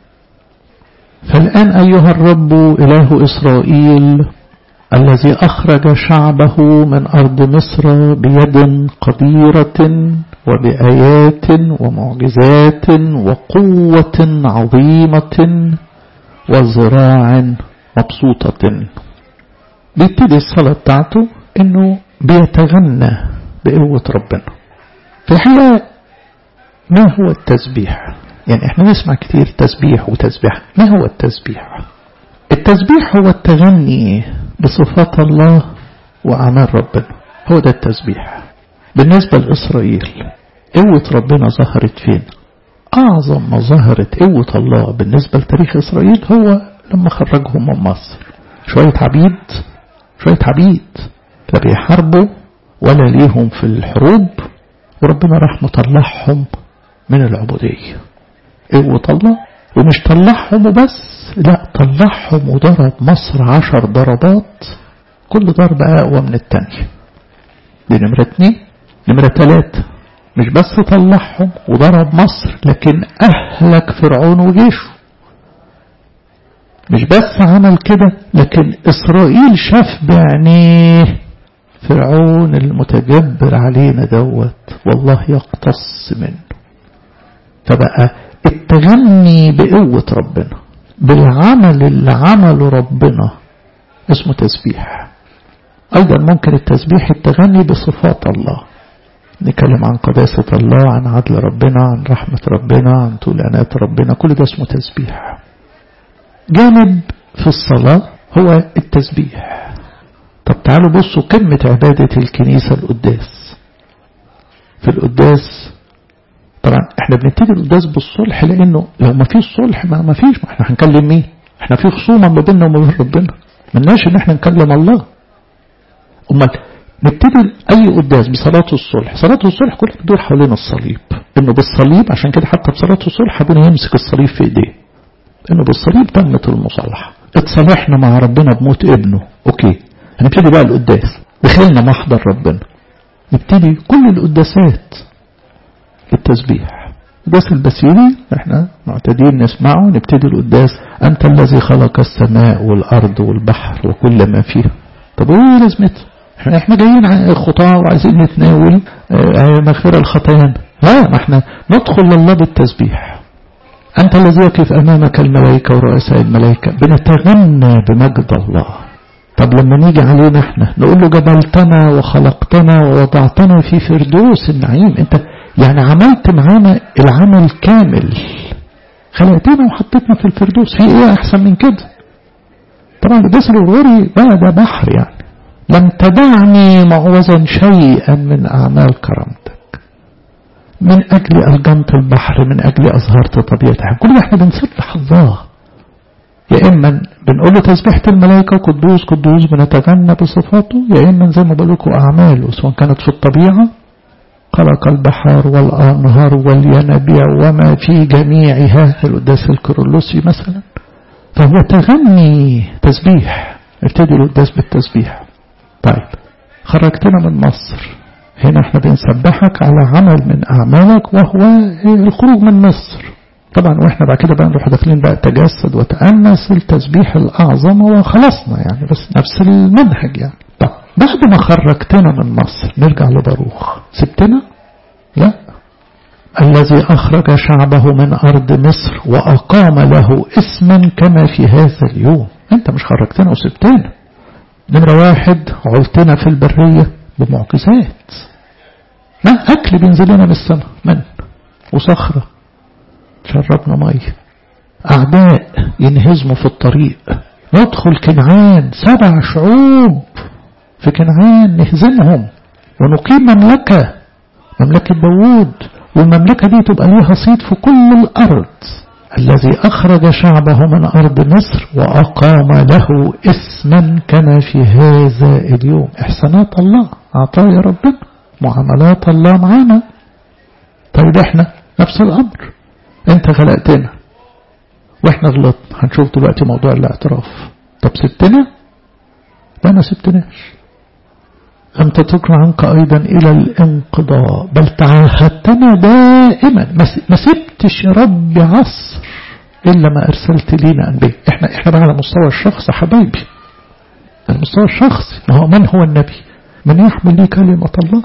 فالآن أيها الرب إله إسرائيل الذي أخرج شعبه من أرض مصر بيد قديرة وبآيات ومعجزات وقوة عظيمة وزراع مبسوطة بيبتدي الصلاة بتاعته انه بيتغنى بقوة ربنا في الحقيقة ما هو التسبيح يعني احنا نسمع كتير تسبيح وتسبيح ما هو التسبيح التسبيح هو التغني بصفات الله وأعمال ربنا هو ده التسبيح بالنسبة لإسرائيل قوة ربنا ظهرت فين أعظم ما ظهرت قوة الله بالنسبة لتاريخ إسرائيل هو لما خرجهم من مصر شوية عبيد شوية عبيد لا بيحاربوا ولا ليهم في الحروب وربنا راح مطلعهم من العبودية قوة الله ومش طلعهم وبس لا طلعهم وضرب مصر عشر ضربات كل ضربة أقوى من التانية دي نمرة اتنين نمرة تلاتة مش بس طلعهم وضرب مصر لكن أهلك فرعون وجيشه مش بس عمل كده لكن إسرائيل شاف بعينيه فرعون المتجبر علينا دوت والله يقتص منه فبقى التغني بقوة ربنا بالعمل اللي عمله ربنا اسمه تسبيح أيضا ممكن التسبيح التغني بصفات الله نتكلم عن قداسة الله عن عدل ربنا عن رحمة ربنا عن طول أنات ربنا كل ده اسمه تسبيح جانب في الصلاة هو التسبيح طب تعالوا بصوا قمة عبادة الكنيسة القداس في القداس طبعا احنا بنبتدي القداس بالصلح لانه لو ما فيش صلح ما, ما فيش ما احنا هنكلم مين احنا في خصومة ما بيننا وما بين ربنا ملناش ان احنا نكلم الله امال نبتدي اي قداس بصلاة الصلح صلاة الصلح كلها بتدور حوالين الصليب انه بالصليب عشان كده حتى بصلاة الصلح ابونا يمسك الصليب في ايديه انه بالصليب تمت المصالحة اتصالحنا مع ربنا بموت ابنه اوكي هنبتدي بقى القداس دخلنا محضر ربنا نبتدي كل القداسات بالتسبيح القداس البسيري احنا معتادين نسمعه نبتدي القداس انت الذي خلق السماء والارض والبحر وكل ما فيها طب ايه لازمته احنا احنا جايين خطاة وعايزين نتناول مغفرة الخطايا لا ما احنا ندخل لله بالتسبيح أنت الذي يقف أمامك الملائكة ورؤساء الملائكة بنتغنى بمجد الله طب لما نيجي علينا احنا نقول له جبلتنا وخلقتنا ووضعتنا في فردوس النعيم انت يعني عملت معانا العمل كامل خلقتنا وحطيتنا في الفردوس في ايه احسن من كده طبعا القداس الغروري بقى ده بحر يعني لم تدعني معوزا شيئا من اعمال كرامتك من أجل ألجمت البحر من أجل أظهرت طبيعتها كل احنا بنسبح الله يا إما بنقول له تسبيحة الملائكة قدوس قدوس بنتغنى بصفاته يا إما زي ما بقول لكم أعماله سواء كانت في الطبيعة خلق البحر والأنهار والينابيع وما في جميعها القداس الكرولوسي مثلا فهو تغني تسبيح ابتدي القداس بالتسبيح طيب خرجتنا من مصر هنا احنا بنسبحك على عمل من أعمالك وهو الخروج من مصر طبعا واحنا بعد كده بقى نروح داخلين بقى تجسد وتأنس التسبيح الأعظم وخلصنا يعني بس نفس المنهج يعني طب بعد ما خرجتنا من مصر نرجع لباروخ سبتنا لا الذي أخرج شعبه من أرض مصر وأقام له اسما كما في هذا اليوم أنت مش خرجتنا وسبتنا نمرة واحد علتنا في البرية بمعجزات ما أكل بينزل لنا من السماء من وصخرة شربنا مية أعداء ينهزموا في الطريق ندخل كنعان سبع شعوب في كنعان نهزمهم ونقيم مملكة مملكة داوود والمملكة دي تبقى ليها صيت في كل الأرض الذي أخرج شعبه من أرض مصر وأقام له اسما كما في هذا اليوم إحسانات الله عطايا ربنا معاملات الله معانا طيب احنا نفس الأمر انت خلقتنا واحنا غلطنا هنشوف دلوقتي موضوع الاعتراف طب سبتنا لا ما سبتناش لم تترك عنك أيضا إلى الانقضاء بل تعاهدتنا دائما ما سبتش يا رب عصر إلا ما أرسلت لينا أنبياء إحنا, إحنا بقى على مستوى الشخص حبايبي على المستوى الشخصي ما هو من هو النبي من يحمل لي كلمة الله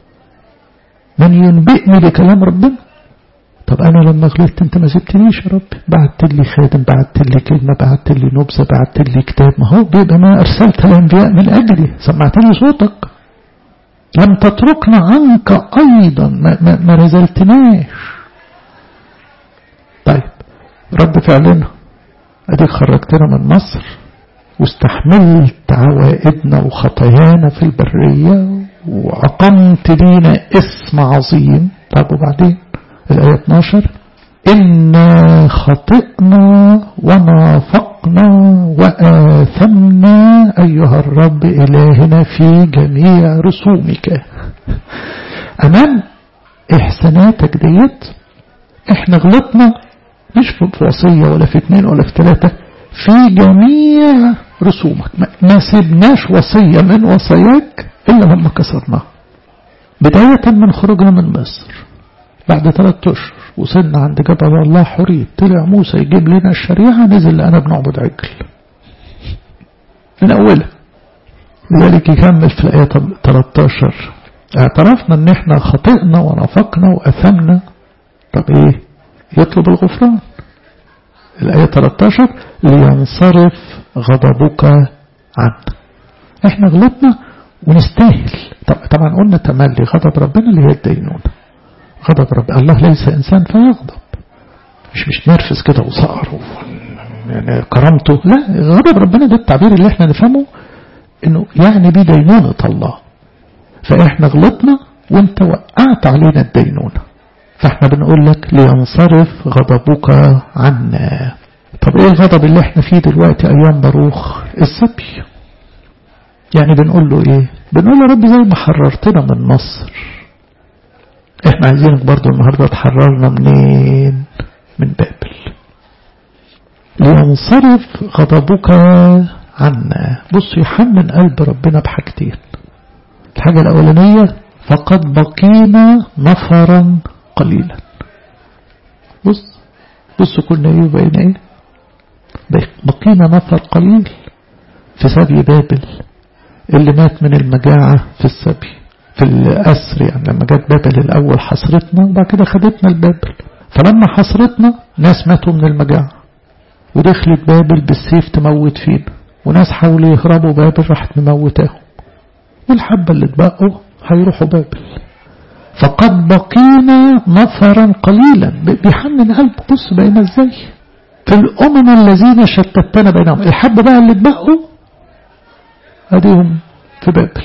من ينبئني بكلام ربنا طب أنا لما غلطت أنت ما سبتنيش يا رب بعت لي خادم بعت لي كلمة بعت لي نبذة بعت لي كتاب ما هو بيبقى ما أرسلت الأنبياء من أجلي سمعتني صوتك لم تتركنا عنك أيضا ما, ما, ما رزلتناش طيب رد فعلنا أديك خرجتنا من مصر واستحملت عوائدنا وخطايانا في البرية وأقمت لينا اسم عظيم طب وبعدين الآية 12 إنا خطئنا ونافقنا وآثمنا أيها الرب إلهنا في جميع رسومك أمام إحساناتك ديت إحنا غلطنا مش في وصية ولا في اثنين ولا في ثلاثة في جميع رسومك ما سيبناش وصية من وصاياك إلا لما كسرناها بداية من خروجنا من مصر بعد ثلاثة أشهر وصلنا عند جبل الله حريب طلع موسى يجيب لنا الشريعة نزل لأنا بنعبد عجل من أولها لذلك يكمل في الآية 13 اعترفنا ان احنا خطئنا ونفقنا وأثمنا طب ايه يطلب الغفران الآية 13 لينصرف غضبك عنا احنا غلطنا ونستاهل طبعا قلنا تملي غضب ربنا اللي هي الدينونة غضب رب الله ليس إنسان فيغضب مش مش نرفز كده وصقر يعني كرامته لا غضب ربنا ده التعبير اللي احنا نفهمه انه يعني بيه دينونة الله فاحنا غلطنا وانت وقعت علينا الدينونة فاحنا بنقول لك لينصرف غضبك عنا طب ايه الغضب اللي احنا فيه دلوقتي ايام باروخ السبي يعني بنقول له ايه بنقول له رب زي ما حررتنا من مصر احنا عايزينك برضو النهاردة تحررنا منين من بابل لينصرف غضبك عنا بص يحنن قلب ربنا بحاجتين الحاجة الأولانية فقد بقينا نفرا قليلا بص بص كنا ايه وبقينا ايه بقينا نفر قليل في سبي بابل اللي مات من المجاعة في السبي في الأسر يعني لما جت بابل الأول حصرتنا وبعد كده خدتنا البابل فلما حصرتنا ناس ماتوا من المجاعة ودخلت بابل بالسيف تموت فينا وناس حاولوا يهربوا بابل راحت مموتاهم والحبة اللي اتبقوا هيروحوا بابل فقد بقينا نفرا قليلا بيحنن قلبه بص بقينا ازاي في الأمم الذين شتتنا بينهم الحب بقى اللي اتبقوا اديهم في بابل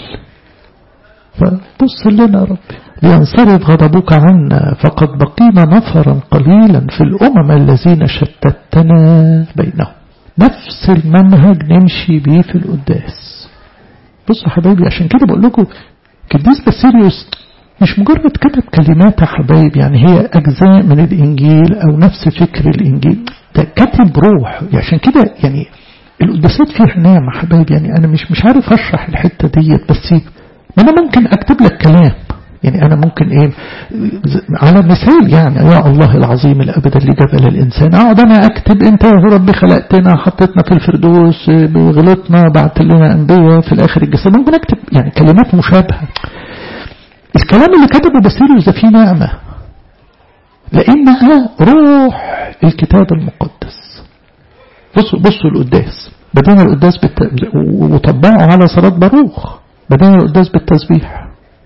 فبص لنا يا رب لينصرف غضبك عنا فقد بقينا نفرا قليلا في الأمم الذين شتتنا بينهم نفس المنهج نمشي بيه في القداس بصوا حبايبي عشان كده بقول لكم قديس باسيليوس مش مجرد كتب كلمات يا حبايب يعني هي أجزاء من الإنجيل أو نفس فكر الإنجيل ده كاتب روح عشان كده يعني القداسات فيها نعمة حبايب يعني أنا مش مش عارف أشرح الحتة ديت بس ما أنا ممكن أكتب لك كلام يعني أنا ممكن إيه على مثال يعني يا الله العظيم الأبد اللي جبل الإنسان أقعد أنا أكتب أنت يا ربي خلقتنا حطيتنا في الفردوس غلطنا بعت لنا أنبياء في الآخر الجسد ممكن أكتب يعني كلمات مشابهة الكلام اللي كتبه بسيريوس ده فيه نعمة لأنها روح الكتاب المقدس بصوا بصوا القداس بدينا القداس بالت... وطبقوا على صلاة باروخ بدينا القداس بالتسبيح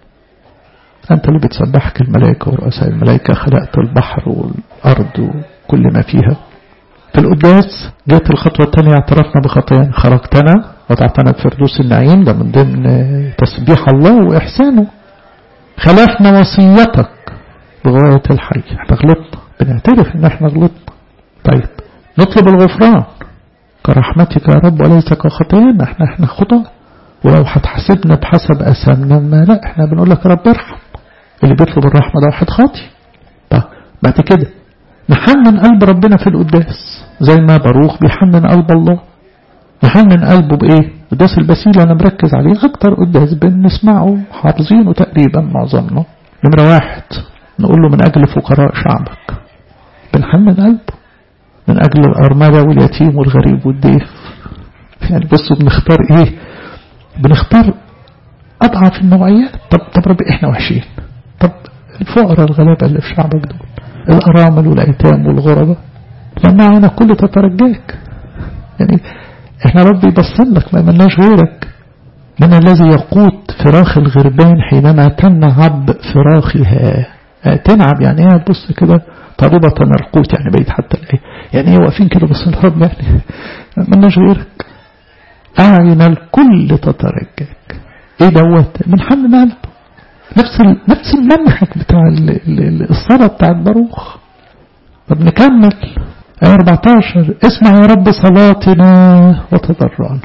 أنت اللي بتسبحك الملائكة ورؤساء الملائكة خلقت البحر والأرض وكل ما فيها في القداس جت الخطوة الثانية اعترفنا بخطايانا خرجتنا وضعتنا في فردوس النعيم ده من ضمن تسبيح الله وإحسانه خلفنا وصيتك بغاية الحي احنا غلطنا بنعترف ان احنا غلطنا طيب نطلب الغفران كرحمتك يا رب وليس كخطيئنا احنا احنا خطأ ولو هتحاسبنا بحسب أسامنا ما لا احنا بنقول لك يا رب ارحم اللي بيطلب الرحمة ده واحد خاطي طيب بعد كده نحنن قلب ربنا في القداس زي ما باروخ بيحنن قلب الله نحنن قلبه بإيه قداس البسيلة أنا مركز عليه أكتر قداس بنسمعه حافظينه تقريبا معظمنا نمرة واحد نقول له من أجل فقراء شعبك بنحنن قلبه من أجل الأرملة واليتيم والغريب والضيف يعني بصوا بنختار إيه بنختار أضعف النوعيات طب طب ربي إحنا وحشين طب الفقراء الغلابة اللي في شعبك دول الأرامل والأيتام والغرباء لما أنا كل تترجاك يعني احنا ربي بصن لك ما ملناش غيرك من الذي يقوت فراخ الغربان حينما تنعب فراخها تنعب يعني ايه تبص كده طالبة القوت يعني بيت حتى الايه يعني ايه واقفين كده بص الرب يعني ملناش غيرك أعين الكل تترجاك ايه دوت من حل قلبه نفس نفس المنهج بتاع الصلاة بتاع الباروخ طب نكمل آية 14 اسمع يا رب صلاتنا وتضرعنا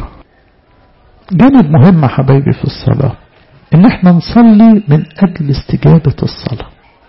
جانب مهم حبايبي في الصلاة ان احنا نصلي من اجل استجابة الصلاة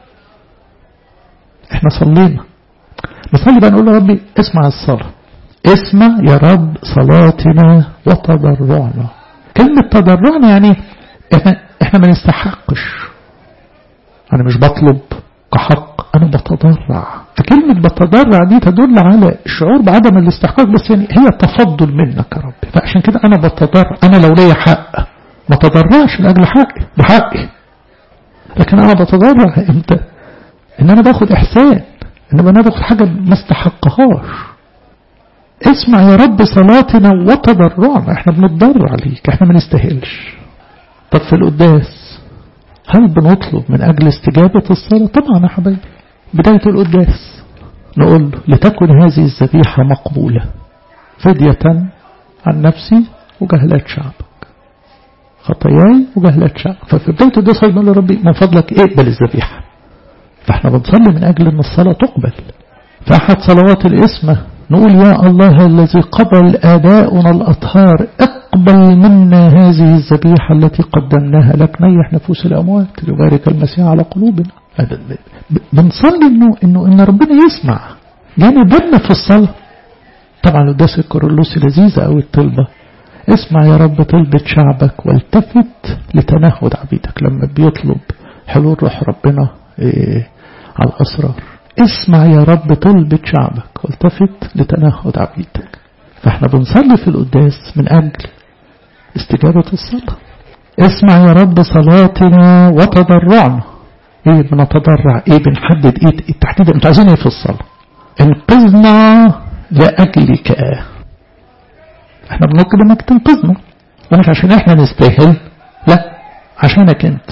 احنا صلينا نصلي بقى نقول يا ربي اسمع الصلاة اسمع يا رب صلاتنا وتضرعنا كلمة تضرعنا يعني احنا, احنا ما نستحقش انا مش بطلب كحق انا بتضرع فكلمة بتضرع دي تدل على الشعور بعدم الاستحقاق بس يعني هي تفضل منك يا رب فعشان كده انا بتضرع انا لو ليا حق ما تضرعش لاجل حقي بحقي لكن انا بتضرع امتى ان انا باخد احسان ان انا باخد حاجة ما استحقهاش اسمع يا رب صلاتنا وتضرعنا احنا بنتضرع ليك احنا ما نستاهلش طب في القداس هل بنطلب من أجل استجابة الصلاة طبعا يا حبايبي بداية القداس نقول له لتكن هذه الذبيحة مقبولة فدية عن نفسي وجهلات شعبك خطاياي وجهلات شعبك ففي بداية الدرس نقول لربي من فضلك اقبل الذبيحة فاحنا بنصلي من أجل أن الصلاة تقبل فأحد صلوات الإسمة نقول يا الله الذي قبل آباؤنا الأطهار اقبل منا هذه الذبيحة التي قدمناها لك نيح نفوس الأموات ليبارك المسيح على قلوبنا بنصلي إنه, إنه إن ربنا يسمع يعني بالنا في الصلاة طبعا القداس الكورولوسي لذيذة أو الطلبة اسمع يا رب طلبة شعبك والتفت لتنهد عبيدك لما بيطلب حلول روح ربنا إيه على الأسرار اسمع يا رب طلبة شعبك والتفت لتنهد عبيدك فاحنا بنصلي في القداس من أجل استجابة الصلاة اسمع يا رب صلاتنا وتضرعنا ايه بنتضرع ايه بنحدد ايه التحديد انتوا عايزين ايه في الصلاة انقذنا لأجلك احنا بنطلب انك تنقذنا ومش عشان احنا نستاهل لا عشانك انت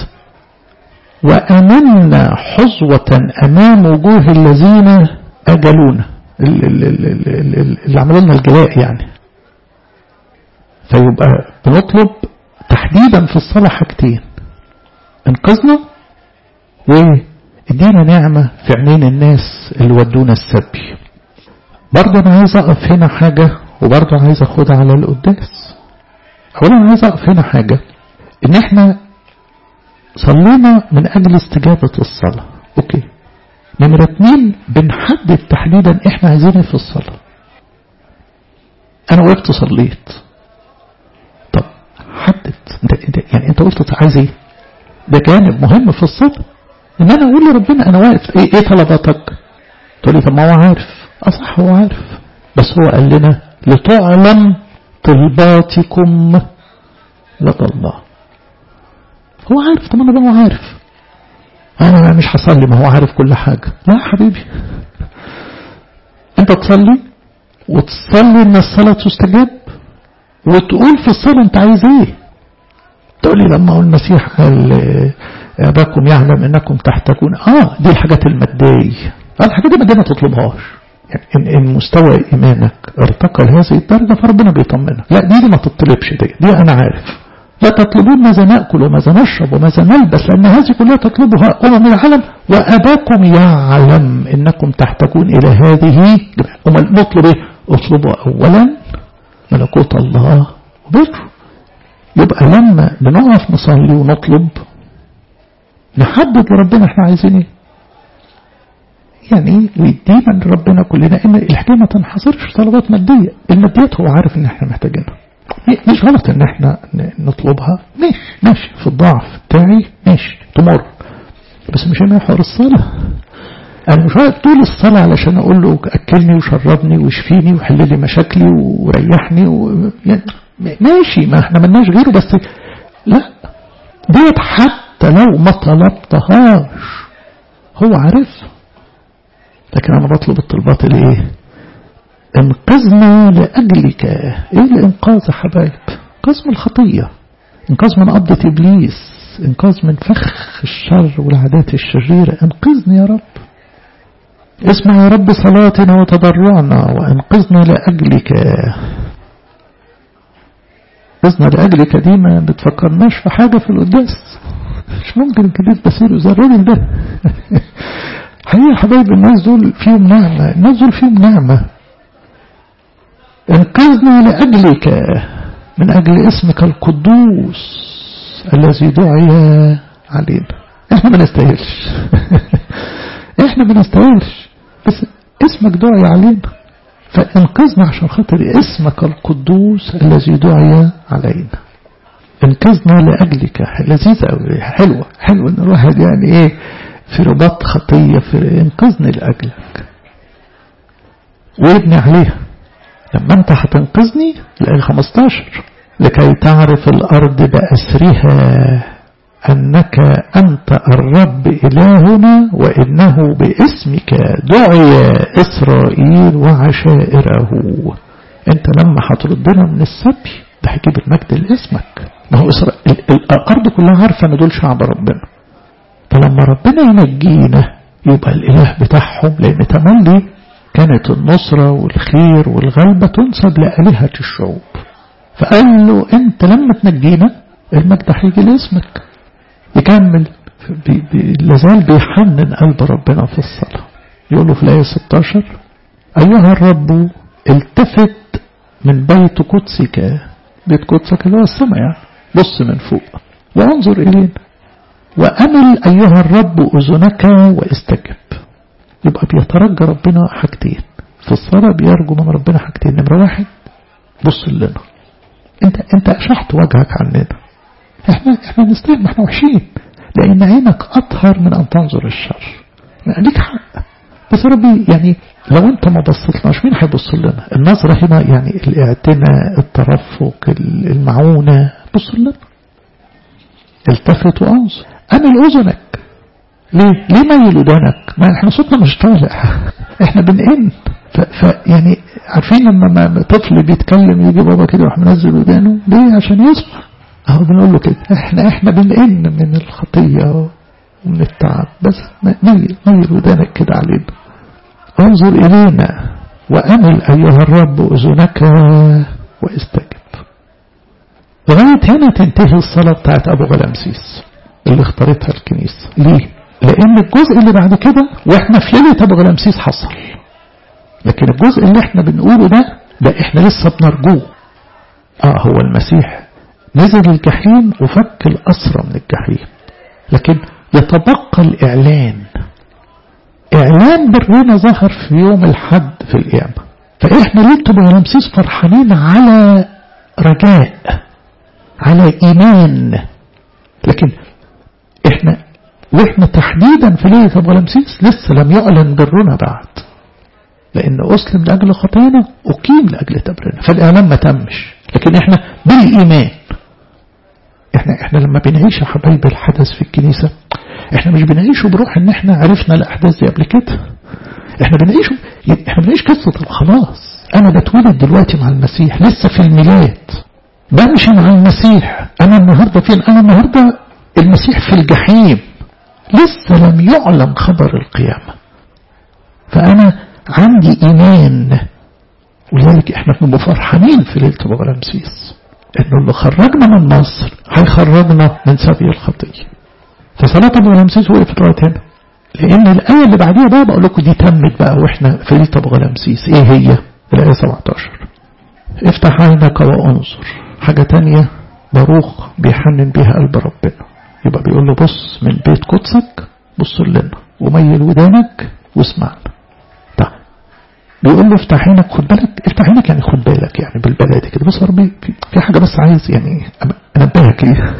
وأمنا حظوة أمام وجوه الذين أجلونا اللي عملوا لنا الجلاء يعني فيبقى بنطلب تحديدا في الصلاة حاجتين انقذنا وادينا نعمة في عينين الناس اللي ودونا السبي برضه أنا عايز أقف هنا حاجة وبرضه عايز أخدها على القداس أولا عايز أقف هنا حاجة إن إحنا صلينا من أجل استجابة الصلاة أوكي نمرة اتنين بنحدد تحديدا إحنا عايزين في الصلاة أنا وقفت صليت طب حدد انت يعني أنت قلت عايز إيه ده جانب مهم في الصلاة إن أنا أقول لربنا أنا واقف إيه, إيه طلباتك تقول لي طب ما هو عارف أصح هو عارف بس هو قال لنا لتعلم طلباتكم لدى الله هو عارف طب انا بقى عارف انا مش هصلي ما هو عارف كل حاجة لا يا حبيبي انت تصلي وتصلي ان الصلاة تستجاب وتقول في الصلاة انت عايز ايه تقول لي لما المسيح قال اباكم يعلم انكم تحتاجون اه دي الحاجات المادية الحاجات المادية ما تطلبهاش يعني إن مستوى إيمانك ارتقى لهذه الدرجة فربنا بيطمنك لا دي, دي ما تطلبش دي دي أنا عارف لا تطلبون ماذا نأكل وماذا نشرب وماذا نلبس لأن هذه كلها تطلبها أمم العالم وأباكم يعلم إنكم تحتاجون إلى هذه أمال نطلب إيه؟ اطلبوا أولا ملكوت الله وبره يبقى لما بنقف نصلي ونطلب نحدد لربنا احنا عايزين ايه يعني ويدينا لربنا كلنا ان الحكايه ما تنحصرش طلبات ماديه الماديات هو عارف ان احنا محتاجينها مش غلط ان احنا نطلبها ماشي ماشي في الضعف بتاعي ماشي تمر بس مش انا حوار الصلاة انا مش واقف طول الصلاة علشان اقول له اكلني وشربني واشفيني وحل لي مشاكلي وريحني و... يعني ماشي ما احنا ملناش غيره بس لا ديت حتى لو ما طلبتهاش هو عارف لكن انا بطلب الطلبات الايه انقذنا لأجلك ايه الانقاذ يا حبايب انقاذ من الخطية انقاذ من قبضة ابليس انقاذ من فخ الشر والعادات الشريرة انقذني يا رب اسمع يا رب صلاتنا وتضرعنا وانقذنا لأجلك انقذنا لأجلك دي ما بتفكرناش في حاجة في القداس مش ممكن القداس بصيره زي الراجل ده حقيقة حبايب الناس دول فيهم نعمة الناس دول فيهم نعمة انقذنا لأجلك من أجل اسمك القدوس الذي دعي علينا احنا ما نستاهلش احنا ما نستاهلش بس اسمك دعي علينا فانقذنا عشان خاطر اسمك القدوس الذي دعي علينا انقذنا لأجلك لذيذة قوي حلوة حلوة ان الواحد يعني ايه في رباط خطية في انقذني لأجلك وابني عليها لما انت هتنقذني الآية 15 لكي تعرف الأرض بأسرها أنك أنت الرب إلهنا وإنه باسمك دعي إسرائيل وعشائره أنت لما هتردنا من السبي ده هيجيب المجد لاسمك ما هو إسرائيل الأرض كلها عارفة أن دول شعب ربنا فلما ربنا ينجينا يبقى الإله بتاعهم لأن تملي كانت النصرة والخير والغلبة تنسب لآلهة الشعوب فقال له انت لما تنجينا المجد هيجي لاسمك يكمل بي بي لازال بيحنن قلب ربنا في الصلاة يقول له في الآية 16 أيها الرب التفت من بيت قدسك بيت قدسك اللي هو السماء يعني بص من فوق وانظر إلينا وأمل أيها الرب أذنك واستجب يبقى بيترجى ربنا حاجتين في الصلاة بيرجو من ربنا حاجتين نمرة واحد بص لنا انت انت اشحت وجهك عننا احنا احنا نستاهل ما احنا وحشين لان عينك اطهر من ان تنظر الشر يعني ليك حق بس ربي يعني لو انت ما بصيتلناش مين هيبص لنا النظرة هنا يعني الاعتناء الترفق المعونة بص لنا التفت وانظر امل اذنك ليه ليه ميل ودانك ما احنا صوتنا مش طالع احنا بنئن فيعني عارفين لما طفل بيتكلم يجي بابا كده يروح منزل ودانه ليه عشان يسمع اهو بنقول له كده احنا احنا بنئن من الخطيه ومن التعب بس ميل ميل ودانك كده علينا انظر الينا وامل ايها الرب اذنك واستجب لغايه هنا تنتهي الصلاه بتاعت ابو غلامسيس اللي اختارتها الكنيسه ليه؟ لان الجزء اللي بعد كده واحنا في ليله ابو غلامسيس حصل لكن الجزء اللي احنا بنقوله ده ده احنا لسه بنرجوه اه هو المسيح نزل الجحيم وفك الأسرى من الجحيم لكن يتبقى الإعلان إعلان برنا ظهر في يوم الحد في القيامة فإحنا ليه تبقى رمسيس فرحانين على رجاء على إيمان لكن إحنا وإحنا تحديدا في ليلة أبو رمسيس لسه لم يعلن برنا بعد لأن أسلم لأجل خطايانا أقيم لأجل تبرنا فالإعلان ما تمش لكن إحنا بالإيمان إحنا إحنا لما بنعيش يا حبايبي الحدث في الكنيسة إحنا مش بنعيشه بروح إن إحنا عرفنا الأحداث دي قبل كده إحنا بنعيشه إحنا بنعيش قصة الخلاص أنا بتولد دلوقتي مع المسيح لسه في الميلاد بمشي مع المسيح أنا النهاردة فين أنا النهاردة المسيح في الجحيم لسه لم يعلن خبر القيامة فأنا عندي إيمان ولذلك احنا بنبقى فرحانين في ليلة أبو رمسيس إنه اللي خرجنا من مصر هيخرجنا من سبي الخطية فصلاة أبو رمسيس وقفت لغاية هنا لأن الآية اللي بعديها بقى بقول لكم دي تمت بقى وإحنا في ليلة أبو رمسيس إيه هي؟ الآية 17 افتح عينك وانظر حاجة تانية باروخ بيحنن بيها قلب ربنا يبقى بيقول له بص من بيت قدسك بص لنا وميل ودانك واسمعنا طيب بيقول له افتح عينك خد بالك افتح عينك يعني خد بالك يعني بالبلادي كده بص ربي في, في حاجة بس عايز يعني انبهك ليها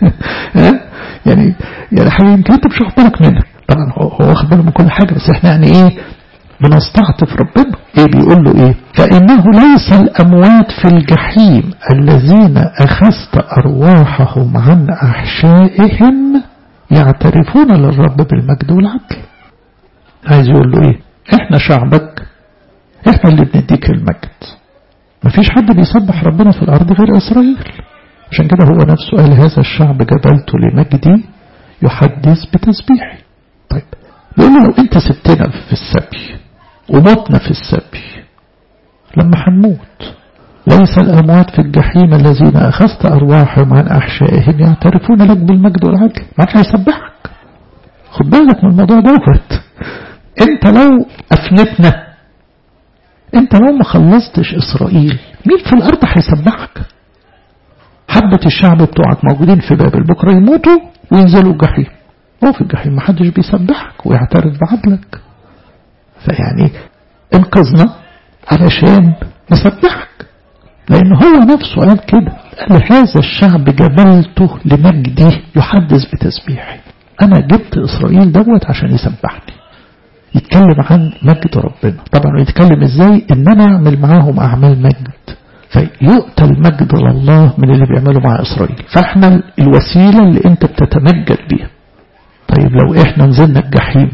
يعني يعني حاجة يمكن انت مش واخد بالك منها طبعا هو واخد باله من كل حاجة بس احنا يعني ايه بنستعطف ربنا ايه بيقول له ايه فانه ليس الاموات في الجحيم الذين اخذت ارواحهم عن احشائهم يعترفون للرب بالمجد والعدل عايز يقول له ايه احنا شعبك احنا اللي بنديك المجد مفيش حد بيسبح ربنا في الارض غير اسرائيل عشان كده هو نفسه قال هذا الشعب جبلته لمجدي يحدث بتسبيحي طيب بيقول له لو انت سبتنا في السبي ومتنا في السبي لما هنموت ليس الأموات في الجحيم الذين أخذت أرواحهم عن أحشائهم يعترفون لك بالمجد والعدل ما هيسبحك خد بالك من الموضوع دوت انت لو أفنتنا انت لو ما خلصتش إسرائيل مين في الأرض هيسبحك حبة الشعب بتوعك موجودين في بابل بكرة يموتوا وينزلوا الجحيم هو في الجحيم محدش بيسبحك ويعترف بعدلك فيعني انقذنا علشان نسبحك لأن هو نفسه قال كده قال هذا الشعب جبلته لمجدي يحدث بتسبيحي أنا جبت إسرائيل دوت عشان يسبحني يتكلم عن مجد ربنا طبعا يتكلم ازاي ان انا اعمل معاهم اعمال مجد فيؤتى المجد لله من اللي بيعمله مع اسرائيل فاحنا الوسيلة اللي انت بتتمجد بيها طيب لو احنا نزلنا الجحيم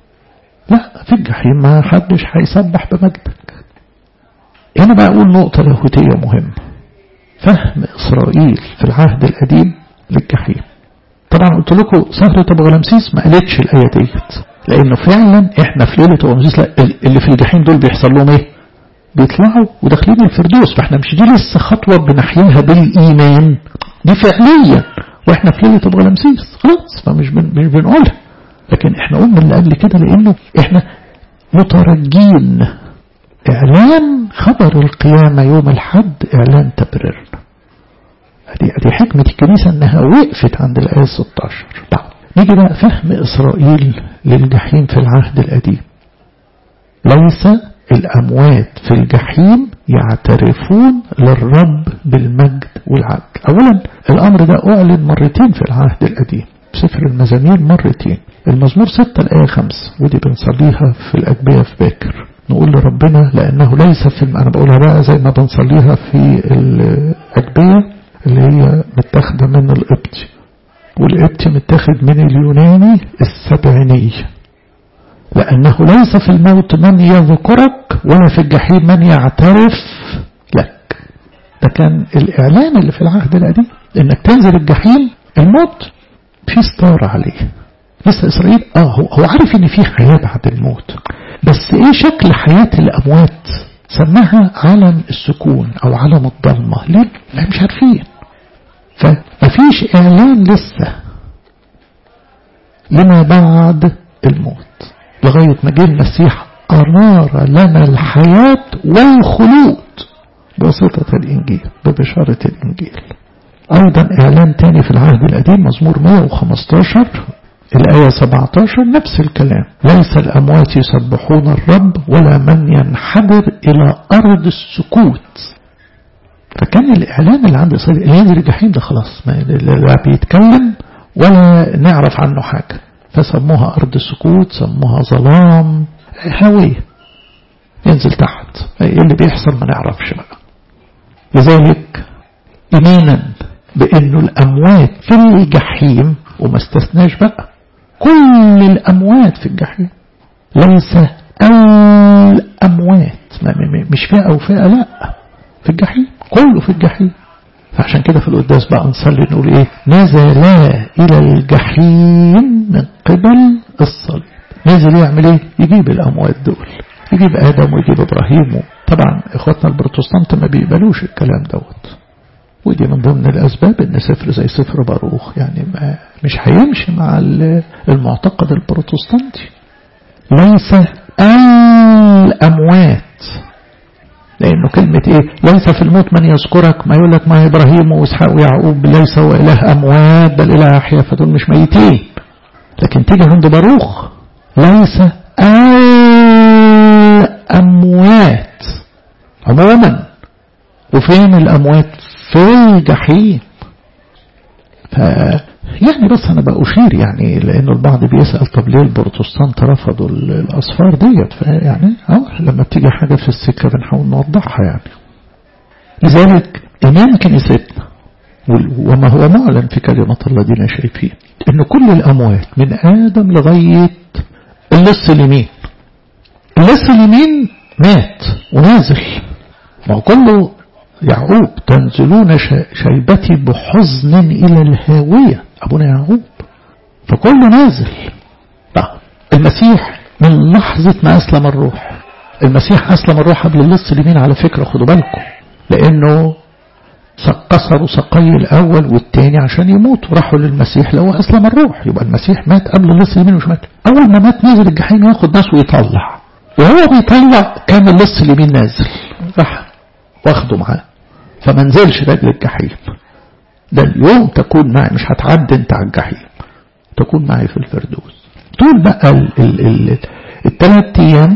لا في الجحيم ما حدش هيسبح بمجدك هنا بقى أقول نقطة لاهوتية مهمة فهم إسرائيل في العهد القديم للجحيم طبعا قلت لكم سهرة أبو غلامسيس ما قالتش الآية ديت لأنه فعلا إحنا في ليلة ونزيس اللي في الجحيم دول بيحصل لهم إيه بيطلعوا وداخلين الفردوس فإحنا مش دي لسه خطوة بنحياها بالإيمان دي فعليا وإحنا في ليلة غلمسيس خلاص فمش بن مش بنقولها لكن إحنا قلنا اللي قبل كده لأنه إحنا مترجين إعلان خبر القيامة يوم الحد إعلان تبريرنا هذه هذه حكمة الكنيسة أنها وقفت عند الآية 16 طيب نيجي بقى فهم إسرائيل للجحيم في العهد القديم ليس الأموات في الجحيم يعترفون للرب بالمجد والعدل أولا الأمر ده أعلن مرتين في العهد القديم سفر المزامير مرتين المزمور 6 الآية 5 ودي بنصليها في الأجبية في باكر نقول لربنا لأنه ليس في أنا بقولها بقى زي ما بنصليها في الأجبية اللي هي متاخدة من القبطي والقبطي متاخد من اليوناني السبعيني لأنه ليس في الموت من يذكرك ولا في الجحيم من يعترف لك ده كان الإعلان اللي في العهد القديم إنك تنزل الجحيم الموت في ستار عليه لسه إسرائيل آه هو, هو عارف إن في حياة بعد الموت بس إيه شكل حياة الأموات سماها عالم السكون أو عالم الضلمة ليه؟ لا مش عارفين فمفيش إعلان لسه لما بعد الموت لغاية ما جه المسيح أنار لنا الحياة والخلود بواسطة الإنجيل ببشارة الإنجيل أيضا إعلان تاني في العهد القديم مزمور 115 الآية 17 نفس الكلام ليس الأموات يسبحون الرب ولا من ينحدر إلى أرض السكوت فكان الإعلان اللي عند إسرائيل اللي ينزل الجحيم ده خلاص ما لا بيتكلم ولا نعرف عنه حاجة فسموها أرض السكوت سموها ظلام هاوية ينزل تحت ايه اللي بيحصل ما نعرفش بقى لذلك إيمانا بأنه الأموات في الجحيم وما استثناش بقى كل الأموات في الجحيم ليس الأموات مش فئة أو فئة لا في الجحيم كله في الجحيم فعشان كده في القداس بقى نصلي نقول ايه نزلا الى الجحيم من قبل الصليب نزل يعمل ايه يجيب الاموات دول يجيب ادم ويجيب ابراهيم طبعا اخواتنا البروتستانت ما بيقبلوش الكلام دوت ودي من ضمن الاسباب ان سفر زي سفر باروخ يعني ما مش هيمشي مع المعتقد البروتستانتي ليس الاموات لأنه كلمة إيه ليس في الموت من يذكرك ما يقول لك ما إبراهيم وإسحاق ويعقوب ليس هو إله أموات بل إله أحياء فدول مش ميتين لكن تيجي عند باروخ ليس الأموات عموما وفين الأموات في الجحيم ف يعني بس أنا بأشير يعني لأنه البعض بيسأل طب ليه البروتستانت رفضوا الأصفار ديت فيعني أه لما بتيجي حاجة في السكة بنحاول نوضحها يعني لذلك إمام كنيستنا وما هو معلن في كلمة الله دينا شايفين إن كل الأموات من آدم لغاية اللص اليمين اللص اليمين مات ونازل ما هو كله يعقوب تنزلون شيبتي بحزن إلى الهاوية أبونا يعقوب فكله نازل طيب المسيح من لحظة ما أسلم الروح المسيح أسلم الروح قبل اللص اليمين على فكرة خدوا بالكم لأنه كسروا سقي الأول والتاني عشان يموتوا راحوا للمسيح لو أسلم الروح يبقى المسيح مات قبل اللص اليمين مش مات أول ما مات نزل الجحيم ياخد ناس ويطلع وهو بيطلع كان اللص اليمين نازل راح واخده معاه فما نزلش رجل الجحيم ده اليوم تكون معي مش هتعدي انت على الجحيم تكون معي في الفردوس طول بقى ال ال ال الثلاث ايام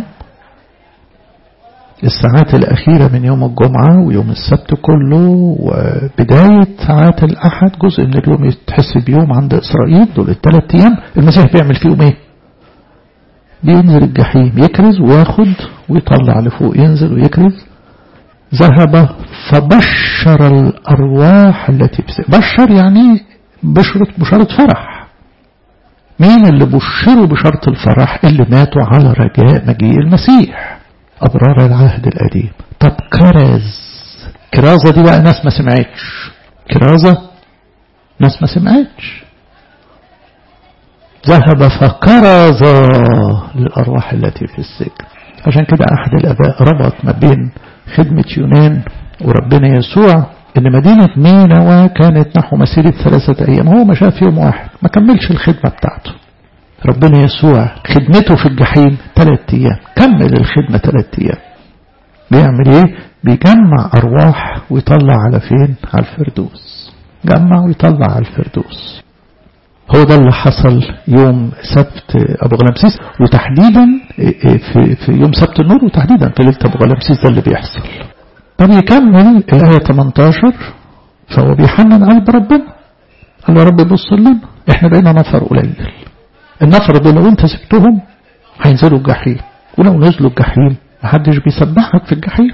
الساعات الأخيرة من يوم الجمعة ويوم السبت كله وبداية ساعات الأحد جزء من اليوم يتحس بيوم عند إسرائيل دول الثلاث أيام المسيح بيعمل فيهم إيه؟ بينزل الجحيم يكرز وياخد ويطلع لفوق ينزل ويكرز ذهب فبشر الأرواح التي بشر يعني بشرة بشارة فرح مين اللي بشروا بشارة الفرح اللي ماتوا على رجاء مجيء المسيح أبرار العهد القديم طب كرز كرازة دي بقى ناس ما سمعتش كرازة ناس ما سمعتش ذهب فكرز للأرواح التي في السجن عشان كده أحد الأباء ربط ما بين خدمة يونان وربنا يسوع إن مدينة نينوى كانت نحو مسيرة ثلاثة أيام هو ما شاف يوم واحد ما كملش الخدمة بتاعته ربنا يسوع خدمته في الجحيم ثلاث أيام كمل الخدمة ثلاث أيام بيعمل إيه بيجمع أرواح ويطلع على فين على الفردوس جمع ويطلع على الفردوس هو ده اللي حصل يوم سبت أبو غلامسيس وتحديدا في, في يوم سبت النور وتحديدا في ليلة أبو غلامسيس ده اللي بيحصل طب يكمل الآية 18 فهو بيحنن قلب ربنا قال يا رب بص لنا احنا بقينا نفر قليل النفر دول لو انت سبتهم هينزلوا الجحيم ولو نزلوا الجحيم محدش بيسبحك في الجحيم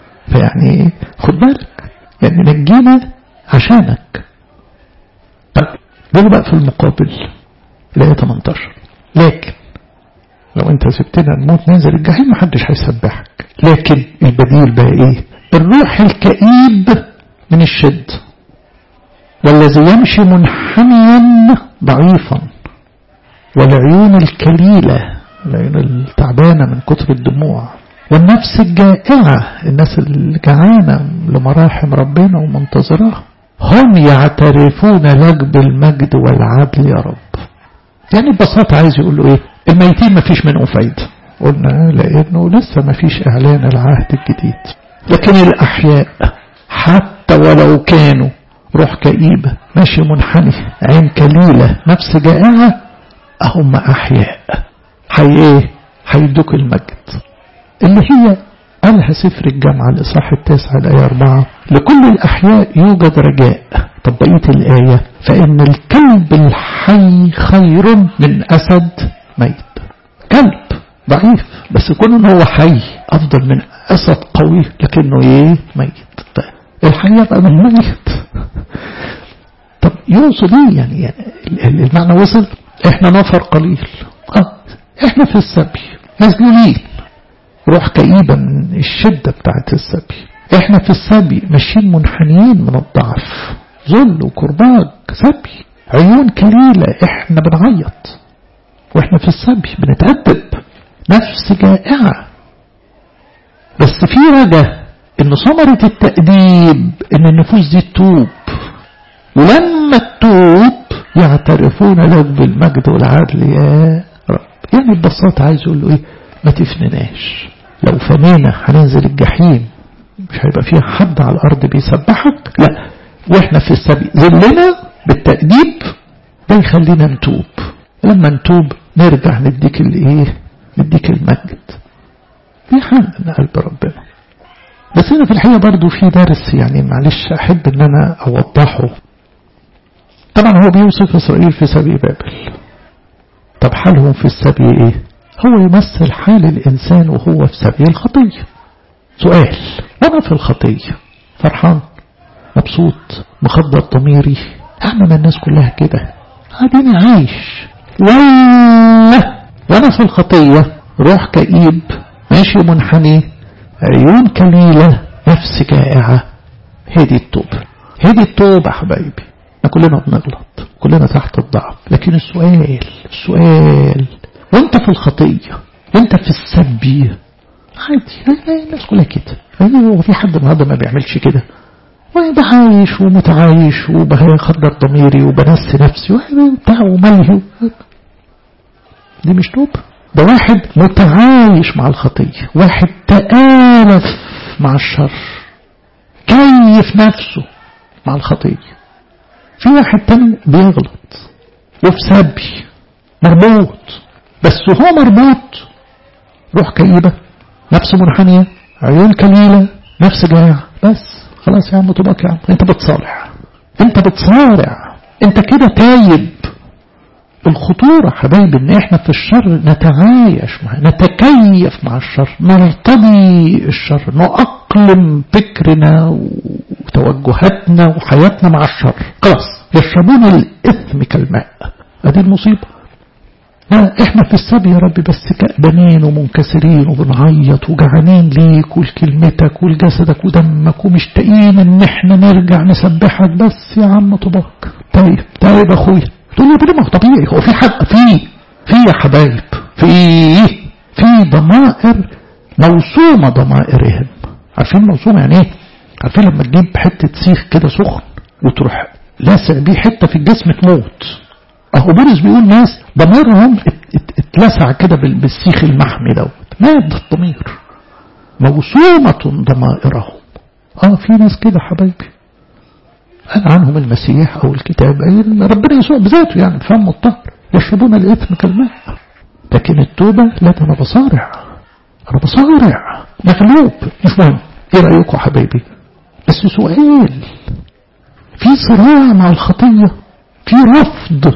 فيعني خد بالك يعني نجينا عشانك طب ده بقى في المقابل الآية 18 لكن لو انت سبتنا نموت ننزل الجحيم محدش هيسبحك لكن البديل بقى ايه الروح الكئيب من الشد والذي يمشي منحنيا ضعيفا والعيون الكليلة العيون التعبانة من كتر الدموع والنفس الجائعة الناس الجعانة لمراحم ربنا ومنتظرها هم يعترفون لك بالمجد والعدل يا رب يعني ببساطة عايز يقول له ايه الميتين ما فيش منهم فايدة قلنا لانه لسه ما فيش اعلان العهد الجديد لكن الاحياء حتى ولو كانوا روح كئيبة ماشي منحني عين كليلة نفس جائعة هم احياء حي ايه هيدوك المجد اللي هي قالها سفر الجامعة الإصحاح التاسع الآية أربعة لكل الأحياء يوجد رجاء طب بقية الآية فإن الكلب الحي خير من أسد ميت كلب ضعيف بس كون إن هو حي أفضل من أسد قوي لكنه إيه ميت طيب الحي بقى من ميت طب يقصد إيه يعني, يعني المعنى وصل إحنا نفر قليل آه إحنا في السبي مسجونين روح كئيبة من الشدة بتاعت السبي احنا في السبي ماشيين منحنيين من الضعف ذل وكرباج سبي عيون كليلة احنا بنعيط واحنا في السبي بنتأدب نفس جائعة بس في رجا ان ثمرة التأديب ان النفوس دي تتوب ولما تتوب يعترفون لك بالمجد والعدل يا رب يعني ببساطة عايز يقول له ايه ما تفنناش لو فنينا هننزل الجحيم مش هيبقى فيها حد على الأرض بيسبحك لا وإحنا في السبيل ذلنا بالتأديب ده يخلينا نتوب لما نتوب نرجع نديك الايه نديك المجد بيحنن قلب ربنا بس هنا في الحقيقة برضو في درس يعني معلش أحب أن أنا أوضحه طبعا هو بيوصف إسرائيل في سبي بابل طب حالهم في السبي إيه هو يمثل حال الإنسان وهو في سبيل الخطية سؤال أنا في الخطية فرحان مبسوط مخدر ضميري أعمل الناس كلها كده عاديني عايش ولا وأنا في الخطية روح كئيب ماشي منحني عيون كليلة نفس جائعة هذه التوبة هذه التوبة حبايبي احنا كلنا بنغلط كلنا تحت الضعف لكن السؤال السؤال وانت في الخطية وانت في السبي عادي الناس كلها كده هو في حد النهارده ما بيعملش كده وانا عايش ومتعايش وبخدر ضميري وبنسي نفسي وبتاع وملهي دي مش توب ده واحد متعايش مع الخطية واحد تآلف مع الشر كيف نفسه مع الخطية في واحد تاني بيغلط وفي سبي مربوط بس هو مربوط روح كئيبة نفس منحنية عيون كليلة نفس جائع بس خلاص يا عم طبق يا عم انت بتصالح انت بتصارع انت كده تايب الخطورة حبايب ان احنا في الشر نتعايش معه نتكيف مع الشر نرتضي الشر نأقلم فكرنا وتوجهاتنا وحياتنا مع الشر خلاص يشربون الإثم كالماء ادي المصيبة لا احنا في السبي يا رب بس كأبانين ومنكسرين وبنعيط وجعانين ليك ولكلمتك ولجسدك ودمك ومشتاقين ان احنا نرجع نسبحك بس يا عم طباك طيب طيب اخويا تقول لي يا ما هو طبيعي هو في حد في في يا حبايب في في ضمائر موسومة ضمائرهم عارفين موسومة يعني ايه عارفين لما تجيب حتة سيخ كده سخن وتروح لاسع بيه حتة في الجسم تموت اهو بولس بيقول ناس ضميرهم اتلسع كده بالسيخ المحمي دوت مات الضمير موسومة ضمائرهم اه في ناس كده حبايبي قال عنهم المسيح او الكتاب ربنا يسوع بذاته يعني فهم الطهر يشربون الاثم كالماء لكن التوبة لا انا بصارع انا بصارع مغلوب مش مهم ايه رأيكم حبايبي بس سؤال في صراع مع الخطية في رفض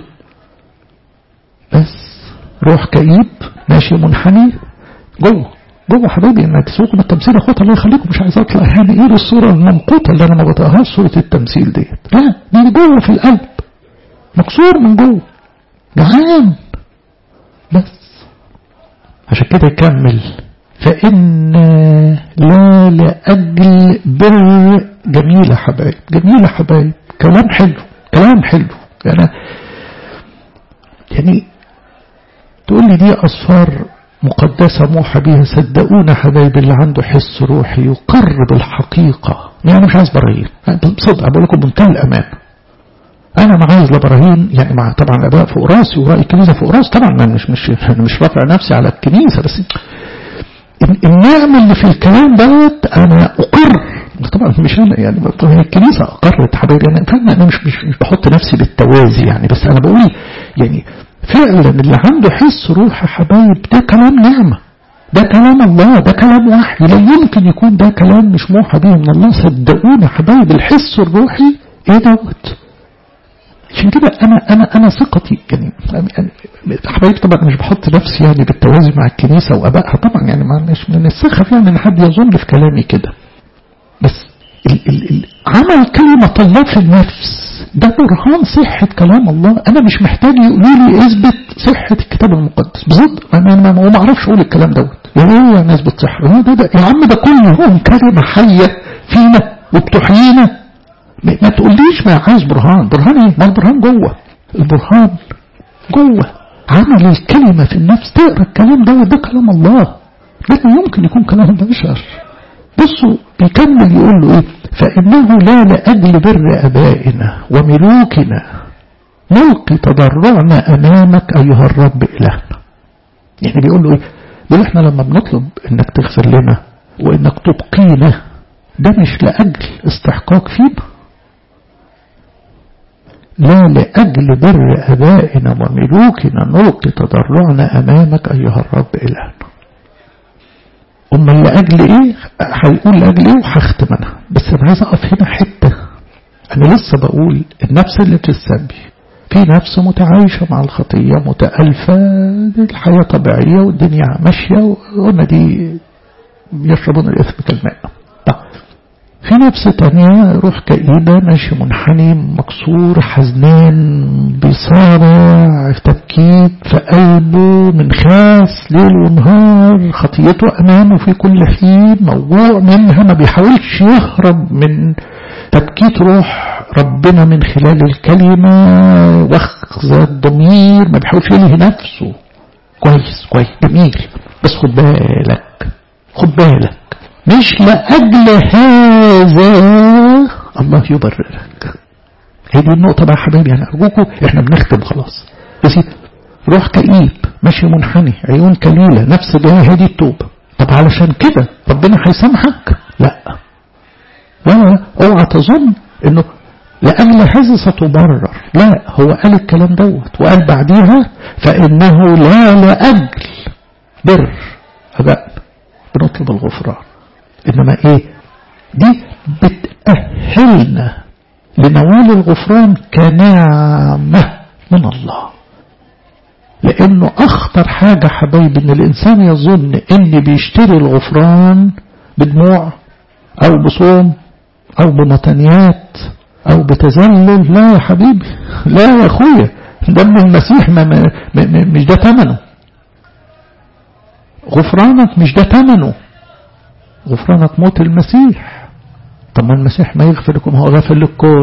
بس روح كئيب ماشي منحني جوه جوه حبايبي ان تسوقوا بالتمثيل اخوات الله يخليكم مش عايز اطلع يعني ايه الصوره الممقوته اللي انا ما بطقهاش صوره التمثيل ديت لا دي جوه في القلب مكسور من جوه جعان بس عشان كده يكمل فإن لا لأجل بر جميلة حبايب جميلة حبايب كلام حلو كلام حلو يعني يعني تقول لي دي أصفار مقدسة موحى بها صدقونا حبايب اللي عنده حس روحي يقرب الحقيقة يعني مش عايز براهين بصدق بقول لكم بمنتهى الأمان أنا ما عايز لا براهين يعني مع طبعا الآباء فوق راسي ورأي الكنيسة فوق راسي طبعا أنا مش مش أنا مش رافع نفسي على الكنيسة بس النعمة اللي في الكلام دوت أنا أقر طبعا مش أنا يعني هي الكنيسة أقرت حبايبي أنا أنا مش مش مش بحط نفسي بالتوازي يعني بس أنا بقول يعني فعلا اللي عنده حس روح يا حبايب ده كلام نعمة ده كلام الله ده كلام وحي لا يمكن يكون ده كلام مش موحى به من الله صدقونا حبايب الحس الروحي ايه دوت عشان كده انا انا انا ثقتي يعني حبايبي طبعا مش بحط نفسي يعني بالتوازي مع الكنيسه وابائها طبعا يعني ما مش من السخف يعني ان حد يظن في كلامي كده بس ال ال ال عمل كلمه الله في النفس ده برهان صحة كلام الله أنا مش محتاج يقولوا لي اثبت صحة الكتاب المقدس بصدق أنا ما ما أعرفش أقول الكلام دوت يا ناس بتصح ده ده يا عم ده كلهم كلمة حية فينا وبتحيينا ما تقوليش ما عايز برهان برهان ايه ما البرهان جوه البرهان جوه عمل الكلمة في النفس تقرا الكلام دوت ده كلام الله لا يمكن يكون كلام البشر بصوا بيكمل يقول له ايه فإنه لا لأجل بر أبائنا وملوكنا نلقي تضرعنا أمامك أيها الرب إلهنا يعني بيقول له إيه بيقول إحنا لما بنطلب إنك تغفر لنا وإنك تبقينا ده مش لأجل استحقاق فينا لا لأجل بر أبائنا وملوكنا نلقي تضرعنا أمامك أيها الرب إلهنا أما لأجل إيه هيقول لأجل إيه وهختم أنا بس أنا عايز أقف هنا حتة أنا لسه بقول النفس اللي بتستنبي في نفس متعايشة مع الخطية متألفة الحياة طبيعية والدنيا ماشية وقلنا دي يشربون الإثم كالماء في نفس تانية روح كئيبة ماشي منحني مكسور حزنان بيصارع تبكيت في قلبه من خاس ليل ونهار خطيته أمامه في كل حين موضوع منها ما بيحاولش يهرب من تبكيت روح ربنا من خلال الكلمة واخذ الضمير ما بيحاولش يلهي نفسه كويس كويس جميل بس خد بالك خد بالك مش لأجل هذا الله يبررك هي دي النقطة بقى حبايبي يعني أرجوكم إحنا بنختم خلاص بس روح كئيب ماشي منحني عيون كليلة نفس ده هذه التوبة طب علشان كده ربنا هيسامحك لا لا اوعى تظن انه لأجل هذا ستبرر لا هو قال الكلام دوت وقال بعديها فإنه لا لأجل بر أبائنا بنطلب الغفران إنما إيه دي بتأهلنا لنوال الغفران كنعمة من الله لأنه أخطر حاجة حبايبي إن الإنسان يظن إن بيشتري الغفران بدموع أو بصوم أو بمطنيات أو بتذلل لا يا حبيبي لا يا أخويا دم المسيح ما ما ما مش ده ثمنه غفرانك مش ده ثمنه غفرانك موت المسيح طب ما المسيح ما يغفر لكم هو غفر للكل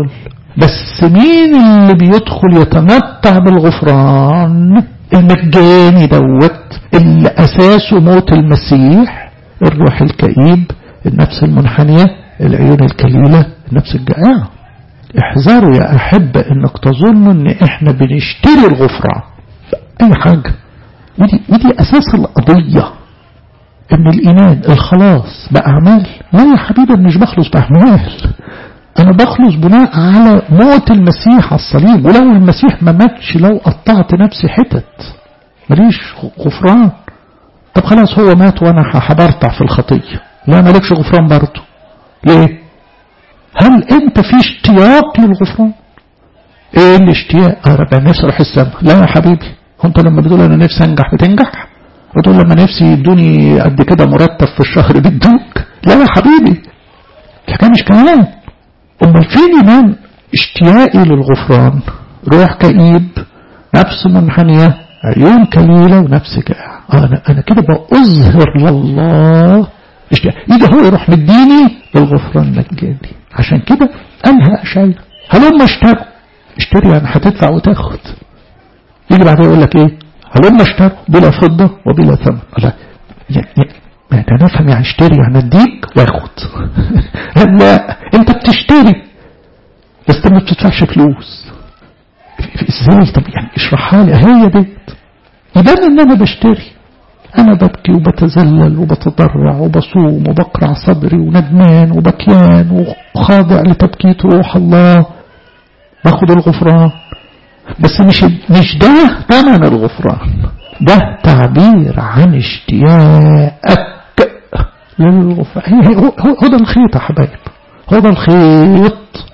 بس مين اللي بيدخل يتمتع بالغفران المجاني دوت اللي أساسه موت المسيح الروح الكئيب النفس المنحنية العيون الكليلة النفس الجائعة احذروا يا أحبة انك تظنوا ان احنا بنشتري الغفران اي حاجة ودي, ودي اساس القضية ان الايمان الخلاص باعمال لا يا حبيبي مش بخلص باعمال انا بخلص بناء على موت المسيح على الصليب ولو المسيح ما ماتش لو قطعت نفسي حتت ماليش غفران طب خلاص هو مات وانا هبرطع في الخطية لا مالكش غفران برضه ليه هل انت في اشتياق للغفران ايه الاشتياق انا نفسي اروح السماء لا يا حبيبي هو انت لما بتقول انا نفسي انجح بتنجح وتقول لما نفسي يدوني قد كده مرتب في الشهر بيدوك لا يا حبيبي الحكايه مش كلام امال فين ايمان اشتياقي للغفران روح كئيب نفس منحنيه عيون كليله ونفس جائع انا انا كده بأظهر لله اشتياق يجي هو يروح مديني للغفران مجاني عشان كده قالها أشعيا هلما اشتروا اشتري يعني هتدفع وتاخد يجي بعدها يقول لك ايه هلما اشتروا بلا فضة وبلا ثمن لا يعني يعني انا افهم يعني اشتري يعني اديك واخد لا انت بتشتري بس انت ما بتدفعش فلوس ازاي طب يعني اشرحها لي هي ديت يبان ان انا بشتري أنا ببكي وبتذلل وبتضرع وبصوم وبقرع صدري وندمان وبكيان وخاضع لتبكيت روح الله باخد الغفران بس مش مش ده ثمن الغفران ده تعبير عن اشتياقك للغفران هو ده الخيط يا حبايب هو ده الخيط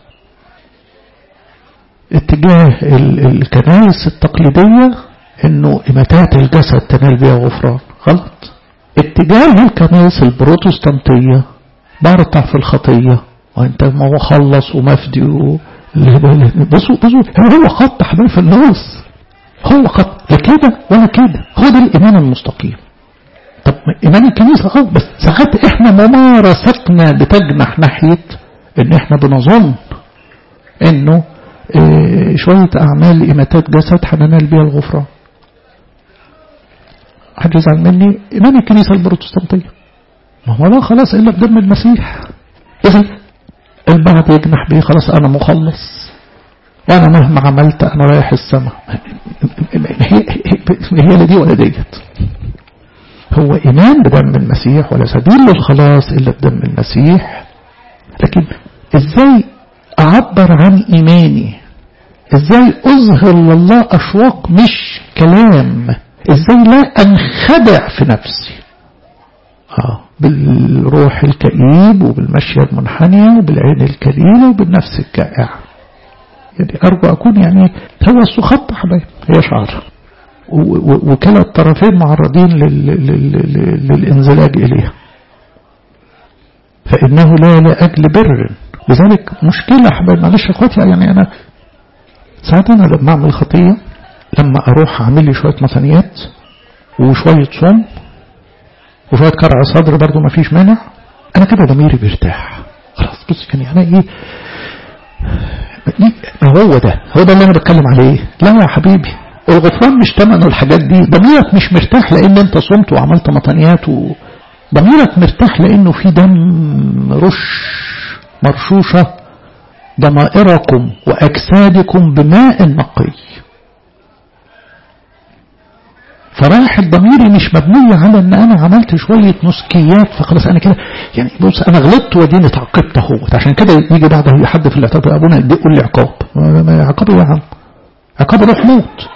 اتجاه الكنائس التقليدية انه اماتات الجسد تنال بها غفران غلط اتجاه الكنائس البروتستانتية برطع في الخطية وانت مخلص ومفدي و... بصوا بصوا هو خط حبايب في النص هو خط لا كده ولا كده هو ده الايمان المستقيم طب ايمان الكنيسة اه بس ساعات احنا ممارستنا بتجنح ناحية ان احنا بنظن انه اه شوية اعمال اماتات جسد هننال بيها الغفران حد يزعل مني إيمان الكنيسة البروتستانتية ما هو لا خلاص إلا بدم المسيح إذا البعض يجنح بيه خلاص أنا مخلص وأنا مهما عملت أنا رايح السماء هي, هي لا دي ولا ديت هو إيمان بدم المسيح ولا سبيل للخلاص إلا بدم المسيح لكن إزاي أعبر عن إيماني إزاي أظهر لله أشواق مش كلام ازاي لا انخدع في نفسي اه بالروح الكئيب وبالمشية المنحنية وبالعين الكليلة وبالنفس الجائعة يعني أرجو أكون يعني هو السخط حبايب هي شعر وكلا الطرفين معرضين لل... لل... للانزلاج إليها فإنه لا لأجل بر لذلك مشكلة حبايب معلش يا اخواتي يعني أنا ساعات أنا لما أعمل خطية لما اروح اعمل لي شوية مثانيات وشوية صوم وشوية كرع صدر برضو ما فيش مانع انا كده ضميري بيرتاح خلاص بص يعني انا ايه هو ده هو ده اللي انا بتكلم عليه لا يا حبيبي الغفران مش تمن الحاجات دي ضميرك مش مرتاح لان انت صمت وعملت مطانيات و... ضميرك مرتاح لانه في دم رش مرشوشة ضمائركم واجسادكم بماء نقي فراحة ضميري مش مبنية على ان انا عملت شوية نسكيات فخلاص انا كده يعني بص انا غلطت وديني اتعاقبت اهوت عشان كده يجي بعد حد في الاعتراف ابونا يقول لي عقاب عقاب ايه يا عم عقاب اروح موت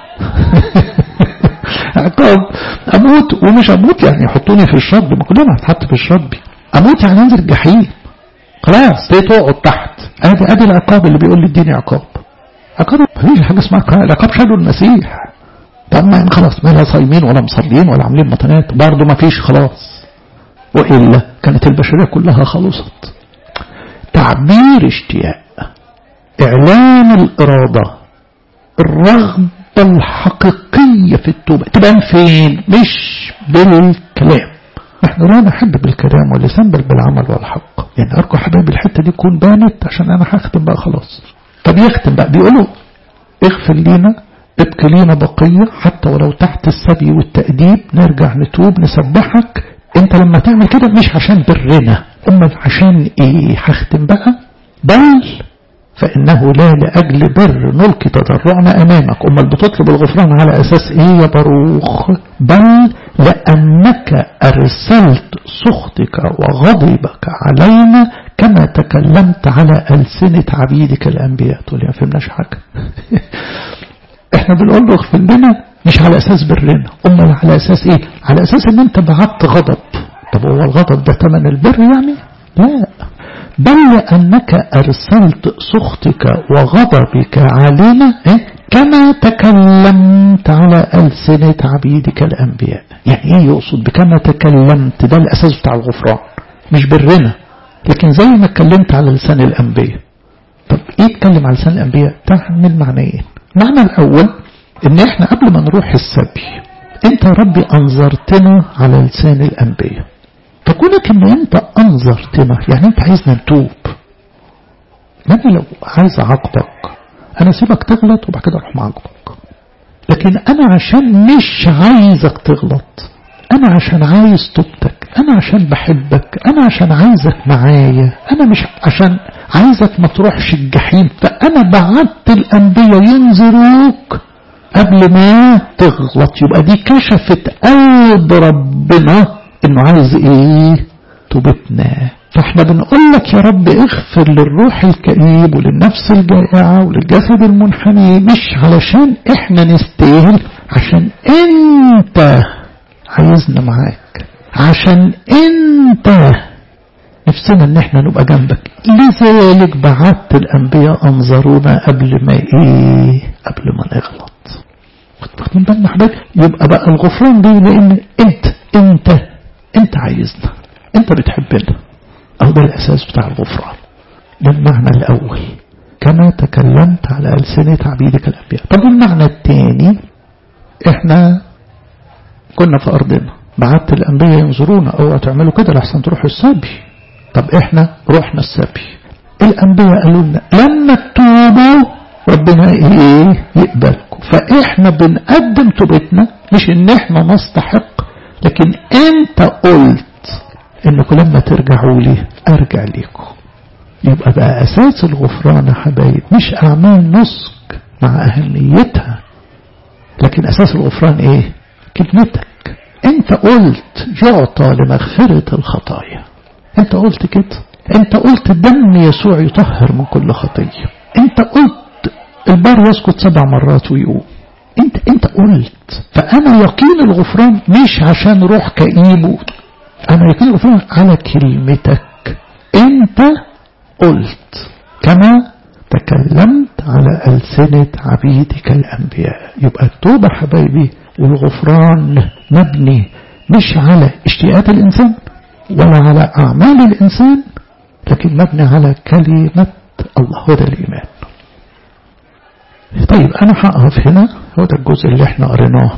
عقاب اموت ومش اموت يعني يحطوني في الشرب ما كلنا هتحط في الشرب اموت يعني انزل الجحيم خلاص دي تقعد تحت ادي ادي العقاب اللي بيقول لي اديني عقاب عقاب مفيش حاجه اسمها عقاب العقاب شالوا المسيح طب ما خلاص ما لا صايمين ولا مصلين ولا عاملين مطنات برضه ما فيش خلاص وإلا كانت البشرية كلها خلصت تعبير اشتياق إعلان الإرادة الرغبة الحقيقية في التوبة تبان فين مش بالكلام نحن لا نحب بالكلام واللسان بل بالعمل والحق يعني أرجو حبايبي الحتة دي تكون بانت عشان أنا هختم بقى خلاص فبيختم بقى بيقولوا اغفر لينا ابقي لينا بقية حتى ولو تحت السبي والتأديب نرجع نتوب نسبحك انت لما تعمل كده مش عشان برنا امال عشان ايه هختم بقى بل فإنه لا لأجل بر نلقي تضرعنا أمامك أمال بتطلب الغفران على أساس إيه يا باروخ بل لأنك أرسلت سخطك وغضبك علينا كما تكلمت على ألسنة عبيدك الأنبياء تقول يا فهمناش حاجة احنا بنقول له اغفر لنا مش على أساس برنا أمال على أساس إيه على أساس إن أنت بعت غضب طب هو الغضب ده تمن البر يعني لا بل لأنك أرسلت سخطك وغضبك علينا كما تكلمت على ألسنة عبيدك الأنبياء يعني إيه يقصد بكما تكلمت ده الأساس بتاع الغفران مش برنا لكن زي ما اتكلمت على لسان الأنبياء طب إيه اتكلم على لسان الأنبياء تحمل معنيين المعنى الأول إن إحنا قبل ما نروح السبي أنت يا ربي أنظرتنا على لسان الأنبياء فكونك ان انت انظرتنا يعني انت عايزنا نتوب انا لو عايز اعاقبك انا سيبك تغلط وبعد كده اروح معاقبك لكن انا عشان مش عايزك تغلط انا عشان عايز توبتك انا عشان بحبك انا عشان عايزك معايا انا مش عشان عايزك ما تروحش الجحيم فانا بعت الانبياء ينذروك قبل ما تغلط يبقى دي كشفت قلب ربنا انه عايز ايه توبتنا فاحنا بنقول لك يا رب اغفر للروح الكئيب وللنفس الجائعة وللجسد المنحني مش علشان احنا نستاهل عشان انت عايزنا معاك عشان انت نفسنا ان احنا نبقى جنبك لذلك بعت الانبياء انظرونا قبل ما ايه قبل ما نغلط واخدين بالنا حضرتك يبقى بقى الغفران دي لان انت انت انت عايزنا انت بتحبنا او ده الاساس بتاع الغفران ده المعنى الاول كما تكلمت على ألسنة عبيدك الأنبياء طب المعنى الثاني احنا كنا في أرضنا بعت الأنبياء ينظرونا اوعوا تعملوا كده لحسن تروحوا السبي طب احنا رحنا السبي الأنبياء قالوا لنا لما تتوبوا ربنا ايه يقبلكم فاحنا بنقدم توبتنا مش ان احنا نستحق لكن انت قلت انكم لما ترجعوا لي ارجع ليكم يبقى بقى اساس الغفران يا حبايب مش اعمال نسك مع اهميتها لكن اساس الغفران ايه كلمتك انت قلت يعطى لمغفرة الخطايا انت قلت كده انت قلت دم يسوع يطهر من كل خطية انت قلت البر يسكت سبع مرات ويقوم انت انت قلت فانا يقين الغفران مش عشان روح كئيب انا يقين الغفران على كلمتك انت قلت كما تكلمت على ألسنة عبيدك الأنبياء يبقى التوبة حبايبي والغفران مبني مش على اشتياقات الإنسان ولا على أعمال الإنسان لكن مبني على كلمة الله هو ده الإيمان طيب أنا هقف هنا هو ده الجزء اللي احنا قريناه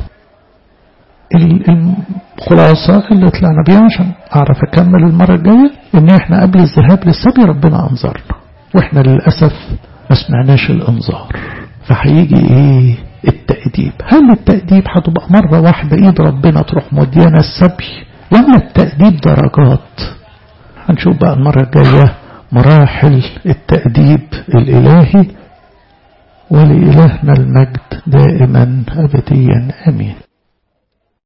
الخلاصة اللي طلعنا بيها عشان أعرف أكمل المرة الجاية إن إحنا قبل الذهاب للسبي ربنا أنظرنا وإحنا للأسف ما سمعناش الإنذار فهيجي إيه التأديب هل التأديب هتبقى مرة واحدة إيد ربنا تروح موديانا السبي ولا التأديب درجات هنشوف بقى المرة الجاية مراحل التأديب الإلهي ولإلهنا المجد دائما أبديا أمين